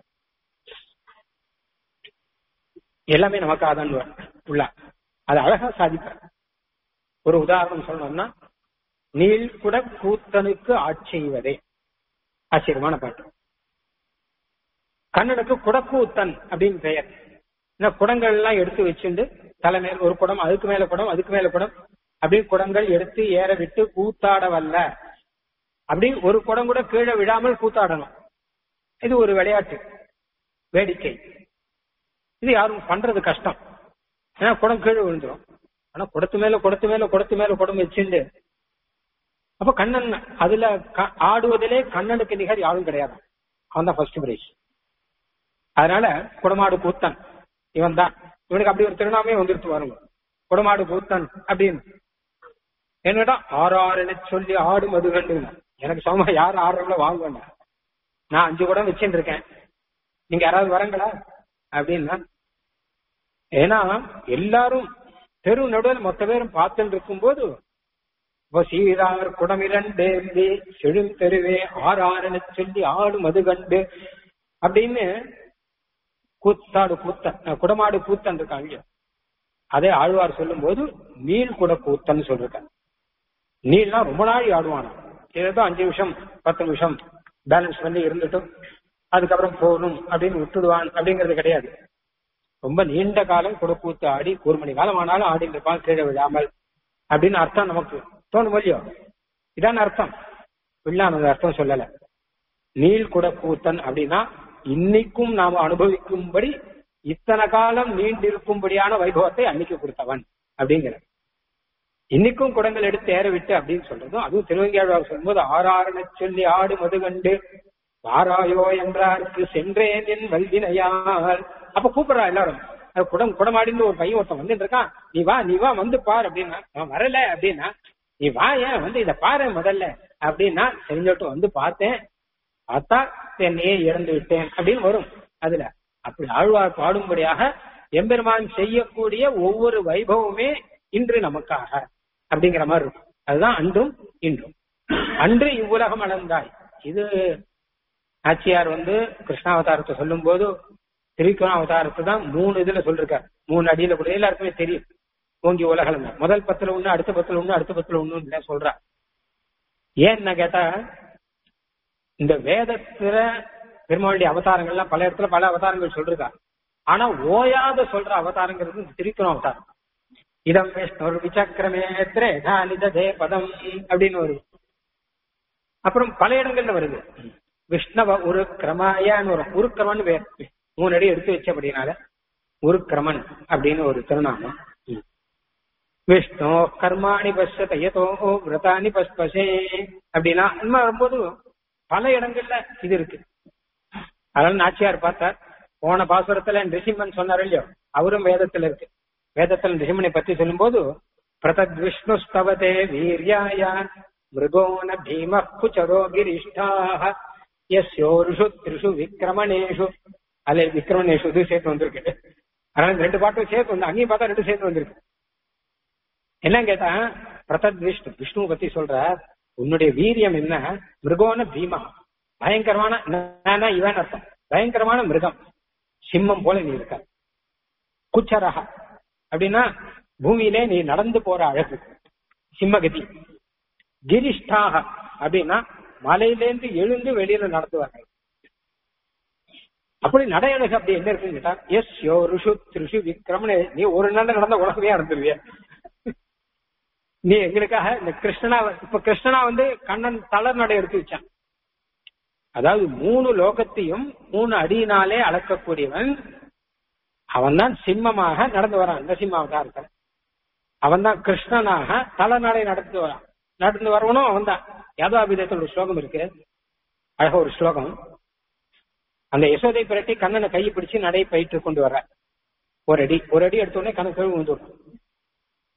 எல்லாமே நமக்காக தான் வரும் புள்ளா அது அழகா சாதிப்பார் ஒரு உதாரணம் சொல்லணும்னா நீள்குட கூத்தனுக்கு ஆட்செய்வதே ஆச்சரியமான பாட்டு கண்ணனுக்கு குடக்கூத்தன் அப்படின்னு பெயர் இந்த குடங்கள் எல்லாம் எடுத்து வச்சுண்டு தலைமையில் ஒரு குடம் அதுக்கு மேல குடம் அதுக்கு மேல குடம் அப்படியே குடங்கள் எடுத்து ஏற விட்டு கூத்தாட வல்ல அப்படி ஒரு குடம் கூட கீழே விடாமல் கூத்தாடணும் இது ஒரு விளையாட்டு வேடிக்கை இது யாரும் பண்றது கஷ்டம் ஏன்னா குடம் கீழே விழுந்துரும் ஆனா குடத்து மேல குடத்து மேல குடத்து மேல குடம் வச்சுண்டு அப்ப கண்ணன் அதுல க- ஆடுவதிலே கண்ணனுக்கு நிகர் யாரும் கிடையாது அவன் தான் ஃபர்ஸ்ட் பிரைஸ் அதனால குடமாடு கூத்தன் இவன் தான் இவனுக்கு அப்படி ஒரு திருநாமே வந்துருச்சு பாருங்க குடமாடு கூத்தன் அப்படின்னு என்னடா ஆறாறுன்னு சொல்லி ஆடு மது கண்டுங்க எனக்கு சமமா யார் ஆடுறவங்கள வாங்குவேன் நான் அஞ்சு குடம் வச்சுட்டு இருக்கேன் நீங்க யாராவது வரங்களா அப்படின்னா ஏன்னா எல்லாரும் தெரு நடுவில் மொத்த பேரும் பார்த்துட்டு இருக்கும்போது சீரார் குடமிரண்டேந்தி செழும் தெருவே ஆறாறுன்னு சொல்லி ஆடு மது கண்டு அப்படின்னு கூத்தாடு கூத்தன் அஹ் குடமாடு கூத்தன் இருக்காங்க அதே ஆழ்வார் சொல்லும் போது நீள் குட கூத்தன் சொல்லிருக்காங்க நீள்னா ரொம்ப நாள் ஆடுவானா ஏதோ அஞ்சு நிமிஷம் பத்து நிமிஷம் பேலன்ஸ் பண்ணி இருந்துட்டும் அதுக்கப்புறம் போகணும் அப்படின்னு விட்டுடுவான் அப்படிங்கிறது கிடையாது ரொம்ப நீண்ட காலம் குடக்கூத்து ஆடி ஒரு மணி காலம் ஆனாலும் ஆடிட்டு இருப்பான் கீழே விழாமல் அப்படின்னு அர்த்தம் நமக்கு தோணும் இல்லையோ இதான அர்த்தம் பிள்ளான் அந்த அர்த்தம் சொல்லல நீள் குடக்கூத்தன் அப்படின்னா இன்னைக்கும் நாம் அனுபவிக்கும்படி இத்தனை காலம் நீண்டிருக்கும்படியான வைபவத்தை அன்னைக்கு கொடுத்தவன் அப்படிங்கிற இன்னைக்கும் குடங்கள் எடுத்து ஏற விட்டு அப்படின்னு சொல்றதும் அதுவும் திருவங்கியாழ்வார் சொல்லும்போது ஆறாரண சொல்லி ஆடு மதுகண்டு வாராயோ என்றாருக்கு சென்றேன் என் வல்வினையால் அப்ப கூப்பிடுறா எல்லாரும் அது குடம் குடமாடிந்து ஒரு பையன் ஒருத்தன் வந்துட்டு இருக்கான் நீ வா நீ வா வந்து பார் அப்படின்னா நான் வரல அப்படின்னா நீ வா ஏன் வந்து இத பாரு முதல்ல அப்படின்னா தெரிஞ்சோட்டு வந்து பார்த்தேன் பார்த்தா என்னையே இறந்து விட்டேன் அப்படின்னு வரும் அதுல அப்படி ஆழ்வார் பாடும்படியாக எம்பெருமான் செய்யக்கூடிய ஒவ்வொரு வைபவமே இன்று நமக்காக அப்படிங்கிற மாதிரி இருக்கும் அதுதான் அன்றும் இன்றும் அன்று இவ்வுலகம் அளந்தாய் இது ஆச்சியார் வந்து கிருஷ்ணாவதாரத்தை சொல்லும் போது திரிக்குண அவதாரத்தை தான் மூணு இதுல சொல்லிருக்காரு மூணு அடியில கூட எல்லாருக்குமே தெரியும் ஓங்கி உலகம் முதல் பத்துல ஒண்ணு அடுத்த பத்துல ஒண்ணு அடுத்த பத்துல ஒண்ணு இல்ல சொல்றா ஏன்னு கேட்டா இந்த வேதத்துல பெருமாளுடைய அவதாரங்கள்லாம் பல இடத்துல பல அவதாரங்கள் சொல்லிருக்கா ஆனா ஓயாத சொல்ற அவதாரங்கிறது இந்த திரிக்குண அவதாரம் இதம் விஷ்ணு விசக்கிரமேத்ரே நிததே பதம் அப்படின்னு வருது அப்புறம் பல இடங்கள்ல வருது விஷ்ணவ ஒரு கிரமாயான்னு வரும் உருக்கிரமன் வேர் மூணு அடி எடுத்து வச்சபடினால உருக்கிரமன் அப்படின்னு ஒரு திருநாமம் விஷ்ணு கர்மாணி பஷ்யத யதோ விரதானி பஸ்பசே அப்படின்னா அந்த மாதிரி வரும்போது பல இடங்கள்ல இது இருக்கு அதனால நாச்சியார் பார்த்தார் போன பாசுரத்துல ரிஷிமன் சொன்னார் இல்லையோ அவரும் வேதத்துல இருக்கு வேதத்துல ரிஷிமனை பத்தி சொல்லும்போது பிரதத் விஷ்ணு ஸ்தவதே வீரியாய மிருகோன பீம குச்சரோ கிரிஷ்டாக யஸ்யோருஷு த்ரிஷு விக்கிரமணேஷு அல்ல விக்கிரமணேஷு இது சேர்த்து வந்திருக்கு அதனால இந்த ரெண்டு பாட்டும் சேர்த்து வந்து அங்கேயும் பார்த்தா ரெண்டு சேர்த்து வந்திருக்கு என்ன கேட்டா பிரதத் விஷ்ணு விஷ்ணு பத்தி சொல்ற உன்னுடைய வீரியம் என்ன மிருகோன பீமா பயங்கரமான நானா இவன் அர்த்தம் பயங்கரமான மிருகம் சிம்மம் போல நீ இருக்க குச்சரக அப்படின்னா பூமியிலே நீ நடந்து போற அழகு சிம்மகதி கிரிஷ்டாக அப்படின்னா மலையிலேருந்து எழுந்து வெளியில நடத்துவாங்க அப்படி நடையழகு அப்படி என்ன இருக்குன்னு கேட்டா எஸ் யோ ருஷு திருஷு விக்ரமனே நீ ஒரு நாள் நடந்த உலகமே நடந்துருவிய நீ எங்களுக்காக இந்த கிருஷ்ணனா இப்ப கிருஷ்ணனா வந்து கண்ணன் தளர் நடை எடுத்து வச்சான் அதாவது மூணு லோகத்தையும் மூணு அடியினாலே அளக்கக்கூடியவன் அவன் தான் சிம்மமாக நடந்து வரான் நரசிம்ம அவதாரத்தில் அவன் தான் கிருஷ்ணனாக தலநடை நடந்து வரான் நடந்து வரவனும் அவன் தான் யாதவாபிதத்தில் ஒரு ஸ்லோகம் இருக்கு அழக ஒரு ஸ்லோகம் அந்த யசோதை பிரட்டி கண்ணனை கையை பிடிச்சு நடை பயிற்று கொண்டு வர ஒரு அடி ஒரு அடி எடுத்த உடனே கண்ணன் கழுவு வந்துடும்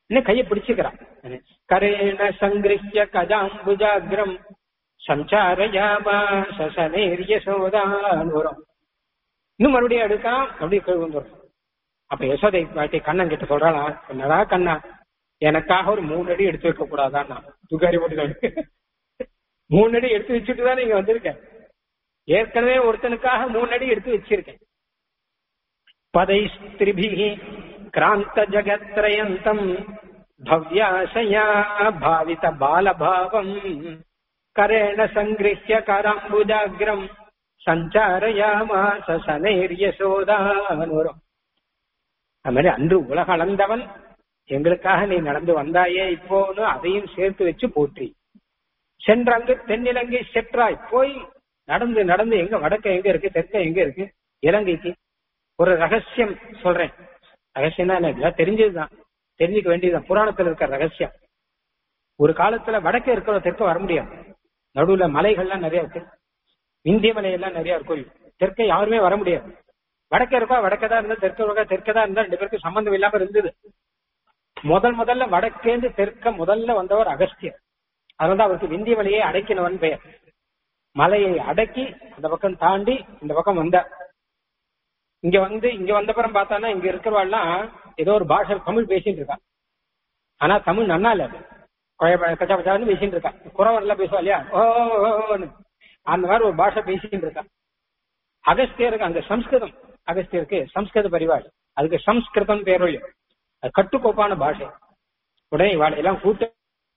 இன்னும் கையை பிடிச்சுக்கிறான் கரேண சங்கிருஷ்ய கஜாம்புஜாகிரம் சஞ்சாரயாமா சசனேரிய சோதான் வரும் இன்னும் மறுபடியும் எடுக்கலாம் மறுபடியும் கழுவு வந்துடும் அப்ப யசோதை பாட்டி கண்ணன் கிட்ட சொல்றாளா என்னடா கண்ணா எனக்காக ஒரு மூணு அடி எடுத்து வைக்க கூடாதான் நான் துகாரி போட்டு மூணு அடி எடுத்து வச்சுட்டு தான் நீங்க வந்திருக்கேன் ஏற்கனவே ஒருத்தனுக்காக மூணு அடி எடுத்து வச்சிருக்கேன் பதைஸ்திரிபிகி கிராந்த ஜகத்ரயந்தம் பவ்யாசயா பாவித பாலபாவம் கரேண சங்கிருஷ்ய கராம்புஜாகிரம் சஞ்சாரயாமாச சனேரியசோதான் வரும் அது மாதிரி அன்று உலக அளந்தவன் எங்களுக்காக நீ நடந்து வந்தாயே இப்போன்னு அதையும் சேர்த்து வச்சு போற்றி சென்றங்கு தென்னிலங்கை செற்றாய் போய் நடந்து நடந்து எங்க வடக்க எங்க இருக்கு தெற்க எங்க இருக்கு இலங்கைக்கு ஒரு ரகசியம் சொல்றேன் ரகசியம் தான் எனக்கு தெரிஞ்சதுதான் தெரிஞ்சுக்க வேண்டியதுதான் புராணத்துல இருக்க ரகசியம் ஒரு காலத்துல வடக்க இருக்கிற தெற்க வர முடியாது நடுவுல மலைகள்லாம் நிறைய இருக்கு இந்திய மலையெல்லாம் நிறைய இருக்கும் தெற்க யாருமே வர முடியாது வடக்க இருக்கா வடக்கதான் இருந்தா தெற்க இருக்கா தெற்கதான் இருந்தா ரெண்டு பேருக்கு சம்பந்தம் இல்லாம இருந்தது முதல் முதல்ல வடக்கேந்து தெற்க முதல்ல வந்தவர் அகஸ்தியர் அதனால அவருக்கு விந்திய மலையை அடக்கினவன் பெயர் மலையை அடக்கி அந்த பக்கம் தாண்டி இந்த பக்கம் வந்தார் இங்க வந்து இங்க வந்தப்புறம் பார்த்தானா இங்க இருக்கிறவாள்லாம் ஏதோ ஒரு பாஷை தமிழ் பேசிட்டு இருக்கா ஆனா தமிழ் நன்னா இல்ல அது கச்சா பச்சான்னு பேசிட்டு இருக்கா குறவர்லாம் பேசுவா இல்லையா ஓ ஓன்னு அந்த மாதிரி ஒரு பாஷை பேசிட்டு இருக்கா அகஸ்தியருக்கு அந்த சம்ஸ்கிருதம் அகஸ்தியருக்கு சம்ஸ்கிருத பரிவாள் அதுக்கு சம்ஸ்கிருதம் பேரொழி அது கட்டுக்கோப்பான பாஷை உடனே இவாளை எல்லாம் கூட்டு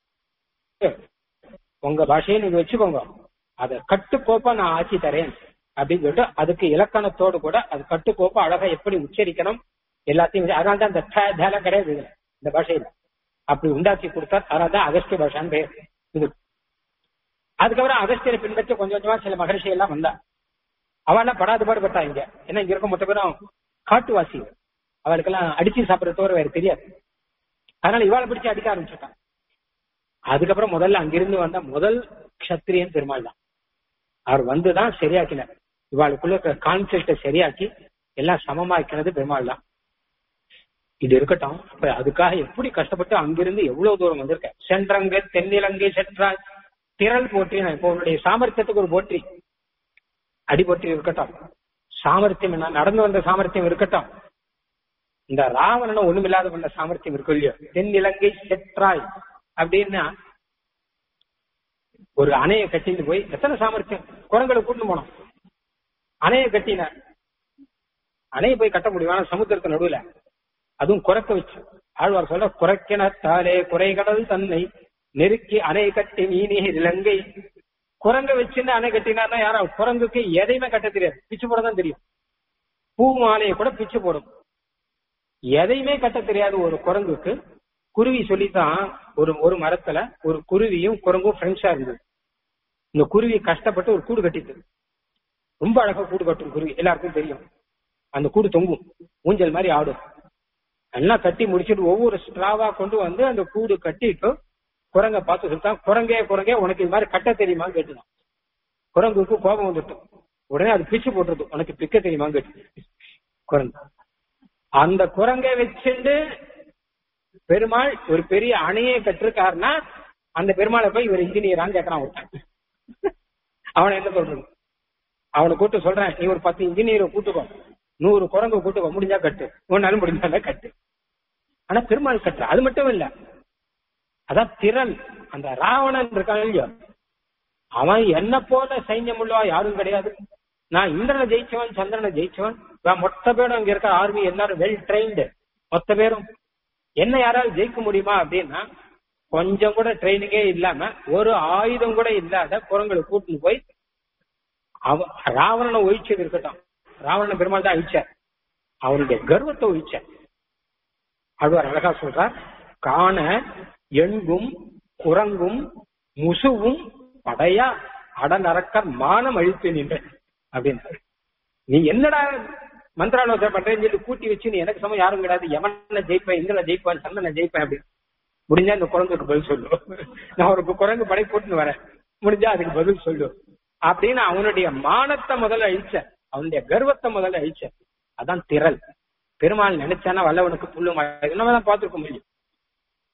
உங்க பாஷையை நீங்க வச்சுக்கோங்க அதை கட்டுக்கோப்பா நான் ஆக்கி தரேன் அப்படின்னு சொல்லிட்டு அதுக்கு இலக்கணத்தோடு கூட அது கட்டுக்கோப்பா அழகா எப்படி உச்சரிக்கணும் எல்லாத்தையும் அதனால தான் அந்த தேலம் கிடையாது இதுல இந்த பாஷையில அப்படி உண்டாக்கி கொடுத்தார் அதனால தான் அகஸ்திய பாஷான்னு பேர் இது அதுக்கப்புறம் அகஸ்தியரை பின்பற்றி கொஞ்சம் கொஞ்சமா சில மகர்ஷி எல்லாம் வந்தா அவெல்லாம் படாது பாடுபட்டா இங்க ஏன்னா இங்க இருக்க மொத்த பேரும் காட்டுவாசி அவளுக்கெல்லாம் அடிச்சு சாப்பிடறது தவிர வேற தெரியாது அதனால இவாளை பிடிச்சு அடிக்க ஆரம்பிச்சுட்டான் அதுக்கப்புறம் முதல்ல அங்கிருந்து வந்த முதல் கஷத்திரியன் பெருமாள் தான் அவர் வந்துதான் சரியாக்கினார் இவாளுக்குள்ள இருக்கிற கான்செப்டை சரியாக்கி எல்லாம் சமமாக்கினது பெருமாள் தான் இது இருக்கட்டும் அப்ப அதுக்காக எப்படி கஷ்டப்பட்டு அங்கிருந்து எவ்வளவு தூரம் வந்திருக்க சென்றங்க தென்னிலங்கை சென்றாய் திரள் போற்றி நான் இப்போ உன்னுடைய சாமர்த்தியத்துக்கு ஒரு போற்றி அடி போற்றி இருக்கட்டும் சாமர்த்தியம் என்ன நடந்து வந்த சாமர்த்தியம் இருக்கட்டும் இந்த ராவணன் ஒண்ணுமில்லாத பண்ண சாமர்த்தியம் இருக்கும் இல்லையோ தென்னிலங்கை செற்றாய் அப்படின்னா ஒரு அணையை கட்டிட்டு போய் எத்தனை சாமர்த்தியம் குரங்களை கூட்டு போனோம் அணையை கட்டினார் அணையை போய் கட்ட முடியுமா சமுத்திரத்து நடுவுல அதுவும் குறைக்க வச்சு ஆழ்வார் சொல்ல குறைக்கினத்தாலே குறைகடல் தன்னை நெருக்கி அணை கட்டி நீநீர் இலங்கை குரங்க வச்சுன்னு அணை கட்டினார்னா யாரா குரங்குக்கு எதையுமே கட்ட தெரியாது பிச்சு போட தான் தெரியும் பூ மாலையை கூட பிச்சு போடும் எதையுமே கட்ட தெரியாத ஒரு குரங்குக்கு குருவி சொல்லித்தான் ஒரு ஒரு மரத்துல ஒரு குருவியும் குரங்கும் ஃப்ரெண்ட்ஸா இருந்தது இந்த குருவி கஷ்டப்பட்டு ஒரு கூடு கட்டிட்டு ரொம்ப அழகா கூடு கட்டும் குருவி எல்லாருக்கும் தெரியும் அந்த கூடு தொங்கும் ஊஞ்சல் மாதிரி ஆடும் எல்லாம் கட்டி முடிச்சுட்டு ஒவ்வொரு ஸ்ட்ராவா கொண்டு வந்து அந்த கூடு கட்டிட்டு குரங்க பார்த்து சொல்லிட்டான் குரங்கே குரங்கே உனக்கு இது மாதிரி கட்ட தெரியுமான்னு கேட்டுதான் குரங்குக்கு கோபம் வந்துட்டோம் உடனே அது பிச்சு போட்டுருது உனக்கு பிக்க தெரியுமான்னு கேட்டு குரங்கு அந்த குரங்கை வச்சுட்டு பெருமாள் ஒரு பெரிய அணையை கட்டிருக்காருன்னா அந்த பெருமாளை போய் இவர் இன்ஜினியரான்னு கேட்கறான் ஒருத்தன் அவனை என்ன சொல்றது அவனை கூட்டு சொல்றேன் நீ ஒரு பத்து இன்ஜினியரை கூட்டுக்கோ நூறு குரங்கு கூட்டுக்கோ முடிஞ்சா கட்டு ஒன்னாலும் முடிஞ்சாலும் கட்டு ஆனா பெருமாள் கட்டுற அது மட்டும் இல்ல அதான் திறன் அந்த ராவணன் இருக்கான் இல்லையோ அவன் என்ன போல சைன்யம் உள்ளவா யாரும் கிடையாது நான் இந்திரனை ஜெயிச்சவன் சந்திரனை ஜெயிச்சவன் நான் மொத்த பேரும் அங்க இருக்க ஆர்மி எல்லாரும் வெல் ட்ரைன்டு மொத்த பேரும் என்ன யாராவது ஜெயிக்க முடியுமா அப்படின்னா கொஞ்சம் கூட ட்ரைனிங்கே இல்லாம ஒரு ஆயுதம் கூட இல்லாத குரங்களை கூட்டிட்டு போய் அவ ராவணனை ஒழிச்சது இருக்கட்டும் ராவண பெருமாள் தான் அழிச்சார் அவனுடைய கர்வத்தை ஒழிச்சார் அழ்வார் அழகா சொல்றார் காண எண்கும் குரங்கும் முசுவும் படையா அடநரக்கர் மானம் அழித்து நின்ற அப்படின்னு நீ என்னடா மந்திராலோசனை பண்றேன்னு சொல்லி கூட்டி வச்சு நீ எனக்கு சமம் யாரும் கிடையாது எவன ஜெயிப்பேன் இந்திரனை ஜெயிப்பேன் சந்தனை ஜெயிப்பேன் அப்படின்னு முடிஞ்சா இந்த குரங்குக்கு பதில் சொல்லு நான் ஒரு குரங்கு படை போட்டுன்னு வரேன் முடிஞ்சா அதுக்கு பதில் சொல்லு அப்படின்னு அவனுடைய மானத்தை முதல்ல அழிச்ச அவனுடைய கர்வத்தை முதல்ல அழிச்ச அதான் திரள் பெருமாள் நினைச்சானா வல்லவனுக்கு புல்லு மழை நம்ம தான் பார்த்துருக்க முடியும்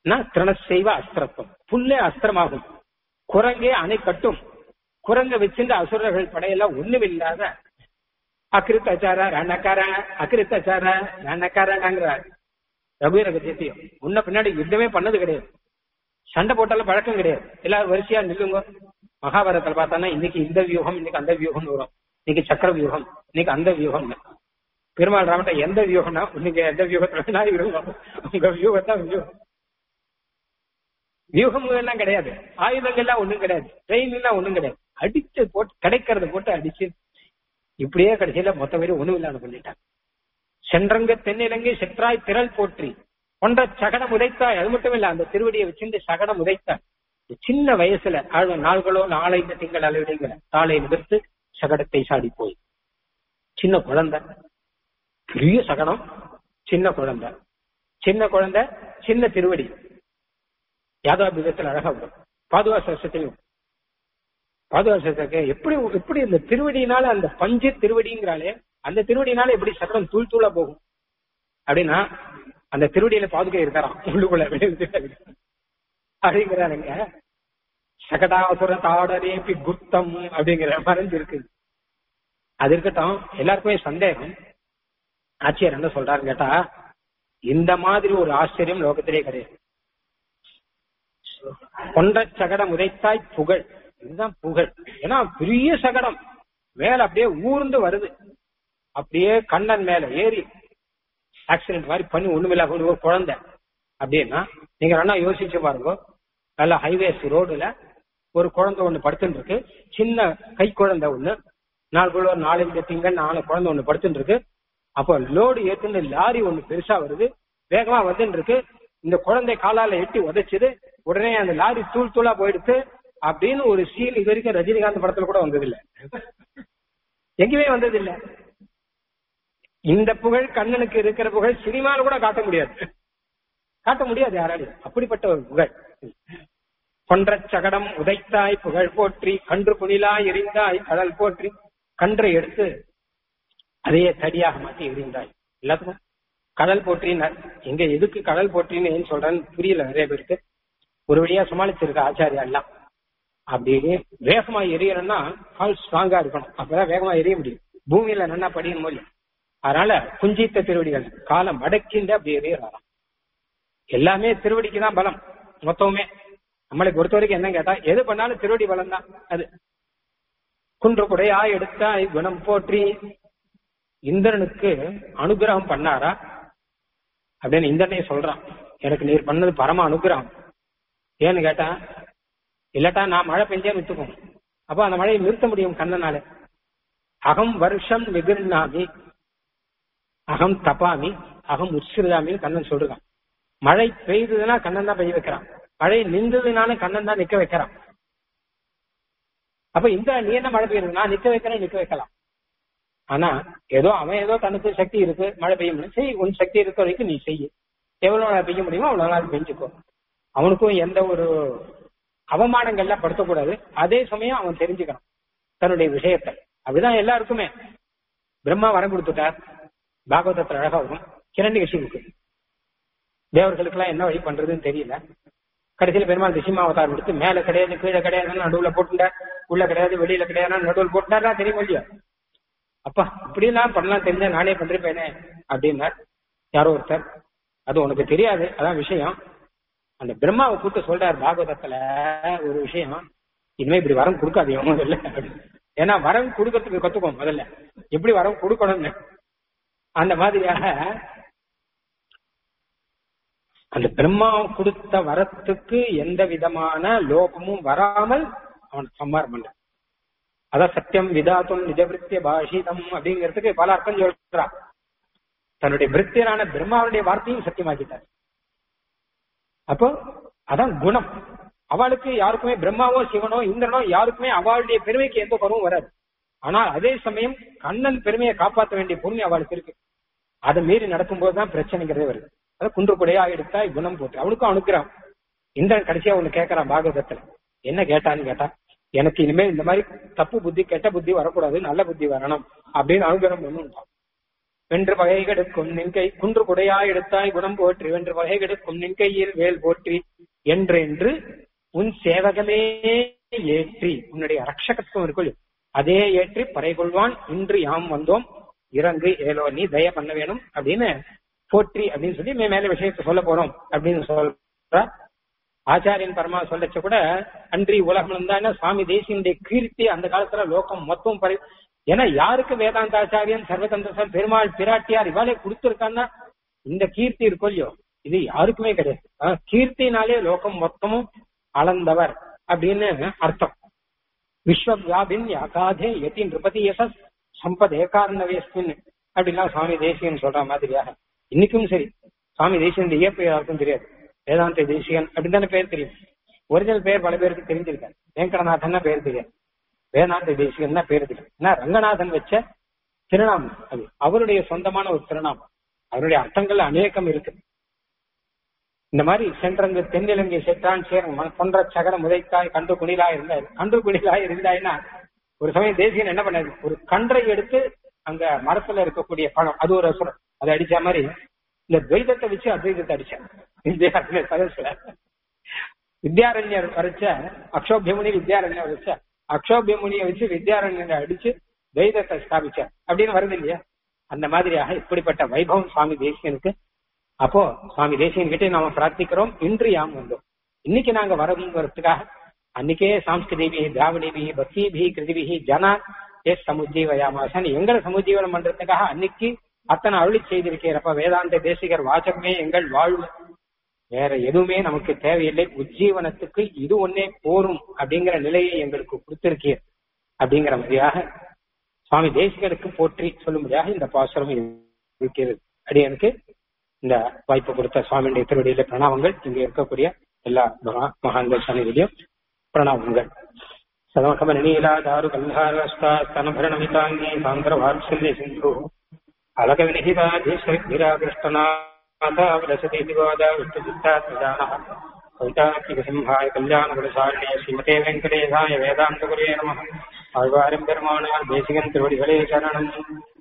திரணசெய்வ அஸ்திரத்துவம் புல்லே அஸ்திரமாகும் குரங்கே அணை கட்டும் குரங்க வச்சிருந்த அசுரர்கள் படையெல்லாம் ஒண்ணுமில்லாத அகிருத்தாச்சார ரணக்கார அகிருத்தாச்சார ரணக்காரங்கிறார் ரகுவீர கத்தியத்தையும் முன்ன பின்னாடி யுத்தமே பண்ணது கிடையாது சண்டை போட்டாலும் பழக்கம் கிடையாது எல்லாரும் வரிசையா நில்லுங்க மகாபாரதத்துல பார்த்தானா இன்னைக்கு இந்த வியூகம் இன்னைக்கு அந்த வியூகம் வரும் இன்னைக்கு சக்கர வியூகம் இன்னைக்கு அந்த வியூகம் பெருமாள் ராமட்ட எந்த வியூகம்னா நீங்க எந்த வியூகத்துல வேணா இருங்க உங்க வியூகத்தான் வியூகம் வியூகம் எல்லாம் கிடையாது ஆயுதங்கள்லாம் ஒண்ணும் கிடையாது ட்ரெயின் எல்லாம் ஒண்ணும் கிடையாது அடிச்சு போட்டு கிடைக்கிறத போட்டு அடிச்சு இப்படியே கடைசியில மொத்த பேரும் ஒண்ணும் இல்லாத பண்ணிட்டாங்க சென்றங்க தென்னிலங்கை செற்றாய் திரள் போற்றி கொண்ட சகடம் உதைத்தாய் அது மட்டும் இல்ல அந்த திருவடியை வச்சிருந்து சகடம் உதைத்தாய் சின்ன வயசுல ஆழ்வ நாள்களோ நாளைந்து திங்கள் அளவிடுங்கிற தாளை நிமிர்த்து சகடத்தை சாடி போய் சின்ன குழந்தை பெரிய சகடம் சின்ன குழந்தை சின்ன குழந்தை சின்ன திருவடி யாதாபிதத்தில் அழகா வரும் பாதுகா சரஸ்வத்திலையும் பாதுகா சரஸ்வத்துக்கு எப்படி எப்படி இந்த திருவடியினால அந்த பஞ்சு திருவடிங்கிறாலே அந்த திருவடினால எப்படி சக்கரம் தூள் தூளா போகும் அப்படின்னா அந்த திருவடியில பாதுகை இருக்காராம் உள்ளுக்குள்ள அப்படிங்கிறாருங்க சகடாசுர தாடரேபி குப்தம் அப்படிங்கிற மறைஞ்சு இருக்கு அது இருக்கட்டும் எல்லாருக்குமே சந்தேகம் ஆட்சியர் என்ன சொல்றாரு கேட்டா இந்த மாதிரி ஒரு ஆச்சரியம் லோகத்திலே கிடையாது கொண்ட சகடம் உதைத்தாய் புகழ் இதுதான் புகழ் ஏன்னா பெரிய சகடம் மேல அப்படியே ஊர்ந்து வருது அப்படியே கண்ணன் மேல ஏறி ஆக்சிடென்ட் மாதிரி பண்ணி ஒண்ணுமில்ல ஒரு குழந்தை அப்படின்னா நீங்க வேணா யோசிச்சு பாருங்க நல்ல ஹைவேஸ் ரோடுல ஒரு குழந்தை ஒண்ணு படுத்துட்டு இருக்கு சின்ன கை குழந்தை ஒண்ணு நாளுக்குள்ள ஒரு நாலஞ்சு திங்கள் நாலு குழந்தை ஒண்ணு படுத்துட்டு இருக்கு அப்போ லோடு ஏத்துன்னு லாரி ஒண்ணு பெருசா வருது வேகமா வந்துட்டு இருக்கு இந்த குழந்தை காலால எட்டி உதைச்சுது உடனே அந்த லாரி தூள் தூளா போயிடுச்சு அப்படின்னு ஒரு சீன் இது வரைக்கும் ரஜினிகாந்த் படத்துல கூட வந்ததில்லை எங்கேயுமே வந்ததில்ல இந்த புகழ் கண்ணனுக்கு இருக்கிற புகழ் சினிமால கூட காட்ட முடியாது காட்ட முடியாது யாராலையும் அப்படிப்பட்ட ஒரு புகழ் கொன்ற சகடம் உதைத்தாய் புகழ் போற்றி கன்று புனிலாய் எரிந்தாய் கடல் போற்றி கன்றை எடுத்து அதையே தடியாக மாற்றி எரிந்தாய் எல்லாத்துக்கும் கடல் போற்றினார் எங்க எதுக்கு கடல் போற்றின்னு ஏன் சொல்றேன்னு புரியல நிறைய பேருக்கு ஒரு வழியா சமாளிச்சிருக்க ஆச்சாரியா எல்லாம் அப்படி வேகமா எரியணும்னா கால் ஸ்ட்ராங்கா இருக்கணும் அப்பதான் வேகமா எரிய முடியும் பூமியில நல்லா படியும் போது அதனால குஞ்சித்த திருவடிகள் காலம் மடக்கிண்டு அப்படி எரியறாராம் எல்லாமே திருவடிக்கு தான் பலம் மொத்தமுமே நம்மளை பொறுத்த வரைக்கும் என்ன கேட்டா எது பண்ணாலும் திருவடி பலம் தான் அது குன்று குடையா எடுத்தாய் குணம் போற்றி இந்திரனுக்கு அனுகிரகம் பண்ணாரா அப்படின்னு இந்திரனே சொல்றான் எனக்கு நீர் பண்ணது பரம அனுகிரகம் ஏன்னு கேட்டா இல்லாட்டா நான் மழை பெஞ்சே வித்துக்கும் அப்ப அந்த மழையை நிறுத்த முடியும் கண்ணனால அகம் வருஷம் நிகிர்ணாமி அகம் தப்பாமி அகம் உத்ஸ்கிருதாமின்னு கண்ணன் சொல்றான் மழை பெய்ததுன்னா கண்ணன் தான் பெய்ய வைக்கிறான் மழை நின்றதுனால கண்ணன் தான் நிக்க வைக்கிறான் அப்ப இந்த நீ என்ன மழை பெய்யுது நான் நிக்க வைக்கிறேன் நிக்க வைக்கலாம் ஆனா ஏதோ அவன் ஏதோ தனக்கு சக்தி இருக்கு மழை பெய்ய முடியும் செய் உன் சக்தி இருக்க வரைக்கும் நீ செய்ய எவ்வளவு நாள் பெய்ய முடியுமோ அவ்வளவு நாள் பெஞ்சுக்கோ அவனுக்கும் எந்த ஒரு அவமானங்கள்லாம் படுத்தக்கூடாது அதே சமயம் அவன் தெரிஞ்சுக்கணும் தன்னுடைய விஷயத்தை அப்படிதான் எல்லாருக்குமே பிரம்மா வரம் கொடுத்துட்டார் பாகவதத்துல அழகா இருக்கும் கிரண்ய கசிவுக்கு தேவர்களுக்கு எல்லாம் என்ன வழி பண்றதுன்னு தெரியல கடைசியில பெருமாள் ரிஷிமாவதாரம் எடுத்து மேல கிடையாது கீழே கிடையாது நடுவுல போட்டுட்டார் உள்ள கிடையாது வெளியில கிடையாது நடுவில் போட்டுட்டாரா தெரியும் இல்லையா அப்பா இப்படி எல்லாம் பண்ணலாம் தெரிஞ்சா நானே பண்றேன் அப்படின்னார் யாரோ ஒருத்தர் அது உனக்கு தெரியாது அதான் விஷயம் அந்த பிரம்மாவை கூப்பிட்டு சொல்றாரு பாகவதத்துல ஒரு விஷயம் இனிமே இப்படி வரம் கொடுக்காதீங்க முதல்ல ஏன்னா வரம் கொடுக்கறதுக்கு கத்துக்கோம் முதல்ல எப்படி வரம் கொடுக்கணும்னு அந்த மாதிரியாக அந்த பிரம்மா கொடுத்த வரத்துக்கு எந்த விதமான லோபமும் வராமல் அவன் சம்மாரம் பண்ண அதான் சத்தியம் விதாத்தும் நிஜவிருத்திய பாஷிதம் அப்படிங்கிறதுக்கு பல அர்த்தம் சொல்றான் தன்னுடைய விருத்தியரான பிரம்மாவுடைய வார்த்தையும் சத்தியமாக்கிட்டார் அப்போ அதான் குணம் அவளுக்கு யாருக்குமே பிரம்மாவோ சிவனோ இந்திரனோ யாருக்குமே அவளுடைய பெருமைக்கு எந்த குறவும் வராது ஆனால் அதே சமயம் கண்ணன் பெருமையை காப்பாற்ற வேண்டிய பொறுமை அவளுக்கு இருக்கு அதை மீறி நடக்கும்போது தான் பிரச்சனைங்கிறதே வருது அதை குன்று குடையா எடுத்தா குணம் போட்டு அவனுக்கும் அனுக்கிறான் இந்திரன் கடைசியா ஒண்ணு கேட்கறான் பாகவதத்துல என்ன கேட்டான்னு கேட்டா எனக்கு இனிமேல் இந்த மாதிரி தப்பு புத்தி கெட்ட புத்தி வரக்கூடாது நல்ல புத்தி வரணும் அப்படின்னு அனுகிரகம் பண்ணுட்டான் வென்று பகை கெடுக்கும் நின்கை குன்று குடையாய் எடுத்தாய் குணம் போற்றி வென்று பகை கெடுக்கும் நின்கையில் வேல் போற்றி என்றென்று உன் சேவகமே ஏற்றி உன்னுடைய ரட்சகத்துவம் இருக்குள் அதே ஏற்றி பறை கொள்வான் இன்று யாம் வந்தோம் இறங்கு ஏலோ நீ தய பண்ண வேணும் அப்படின்னு போற்றி அப்படின்னு சொல்லி மே மேல விஷயத்தை சொல்ல போறோம் அப்படின்னு சொல்ற ஆச்சாரியன் பரமா சொல்லச்ச கூட அன்றி உலகம் இருந்தா சுவாமி தேசியனுடைய கீர்த்தி அந்த காலத்துல லோகம் மொத்தம் பரி ஏன்னா யாருக்கு வேதாந்த ஆச்சாரியன் சர்வதந்திர பெருமாள் பிராட்டியார் இவாளே கொடுத்திருக்கான்னா இந்த கீர்த்தி இருக்கோ இல்லையோ இது யாருக்குமே கிடையாது ஆஹ் கீர்த்தினாலே லோகம் மொத்தமும் அளந்தவர் அப்படின்னு அர்த்தம் விஸ்வவியாபின் யாகாதே யதி நிருபதி யசஸ் சம்பத் ஏகார்ணவேஸ்மின் அப்படிலாம் சுவாமி தேசியன் சொல்ற மாதிரியாக இன்னைக்கும் சரி சுவாமி தேசியன் இயற்பு யாருக்கும் தெரியாது வேதாந்த தேசியன் அப்படின்னு தானே பேர் தெரியும் ஒரிஜினல் பேர் பல பேருக்கு தெரிஞ்சிருக்காரு வெங்கடநாதன் பேர் தெரியாது வேதாந்த தேசியன் தான் பேர் தெரியும் ஏன்னா ரங்கநாதன் வச்ச திருநாமம் அது அவருடைய சொந்தமான ஒரு திருநாமம் அவருடைய அர்த்தங்கள் அநேகம் இருக்கு இந்த மாதிரி சென்றங்கு தென்னிலங்கை செற்றான் சேரன் பொன்ற சகர முதைக்காய் கன்று குணிலா இருந்தார் கன்று குணிலா இருந்தாய்னா ஒரு சமயம் தேசியன் என்ன பண்ணாரு ஒரு கன்றை எடுத்து அங்க மரத்துல இருக்கக்கூடிய பழம் அது ஒரு அசுரம் அதை அடிச்ச மாதிரி இந்த துவைதத்தை வச்சு அத்வைதத்தை அடிச்சார் வித்யாரண்ய சதஸ்ல வித்யாரண்யர் வரைச்ச அக்ஷோபியமுனி வித்யாரண்யர் வரைச்ச அக்ஷோபியமுனியை வச்சு வித்யாரண்யரை அடிச்சு துவைதத்தை ஸ்தாபிச்சார் அப்படின்னு வருது இல்லையா அந்த மாதிரியாக இப்படிப்பட்ட வைபவம் சுவாமி தேசியனுக்கு அப்போ சுவாமி தேசியன் கிட்டே நாம பிரார்த்திக்கிறோம் இன்று யாம் வந்தோம் இன்னைக்கு நாங்க வரதுங்கிறதுக்காக அன்னைக்கே சாம்ஸ்கிருதிபி திராவிடிபி பக்திபி கிருதிபிகி ஜன எஸ் சமுஜீவயாமாசன் எங்களை சமுஜீவனம் பண்றதுக்காக அன்னைக்கு அத்தனை அருளி செய்திருக்கிறப்ப வேதாந்த தேசிகர் வாசகமே எங்கள் வாழ்வு வேற எதுவுமே நமக்கு தேவையில்லை உஜ்ஜீவனத்துக்கு இது ஒன்னே போரும் அப்படிங்கிற நிலையை எங்களுக்கு கொடுத்திருக்கீர் அப்படிங்கிற மாதிரியாக சுவாமி தேசிகருக்கு போற்றி சொல்லும்படியாக இந்த பாசுரம் இருக்கிறது அடியனுக்கு இந்த வாய்ப்பு கொடுத்த சுவாமியுடைய திருவடியில பிரணாமங்கள் இங்க இருக்கக்கூடிய எல்லா மகா மகான்கள் சன்னிதியிலும் பிரணாமங்கள் சதமகம நீலா தாரு கந்தாரஸ்தா ஸ்தனபரணமிதாங்கி சாந்திர வாத்சல்ய சிந்து அலக வினிகிதாதீஸ்வரிரா கிருஷ்ணநாதா விலசதி திவாதா விஷ்ணுசித்தாத்மஜானः கவிதாக்கிகசிம்ஹாய கல்யாணகுலசாரிணே ஸ்ரீமதே வெங்கடேசாய வேதாந்த குருவே நமः ஆழ்வாரம் பெருமானார் தேசிகன் திருவடிகளே சரணம்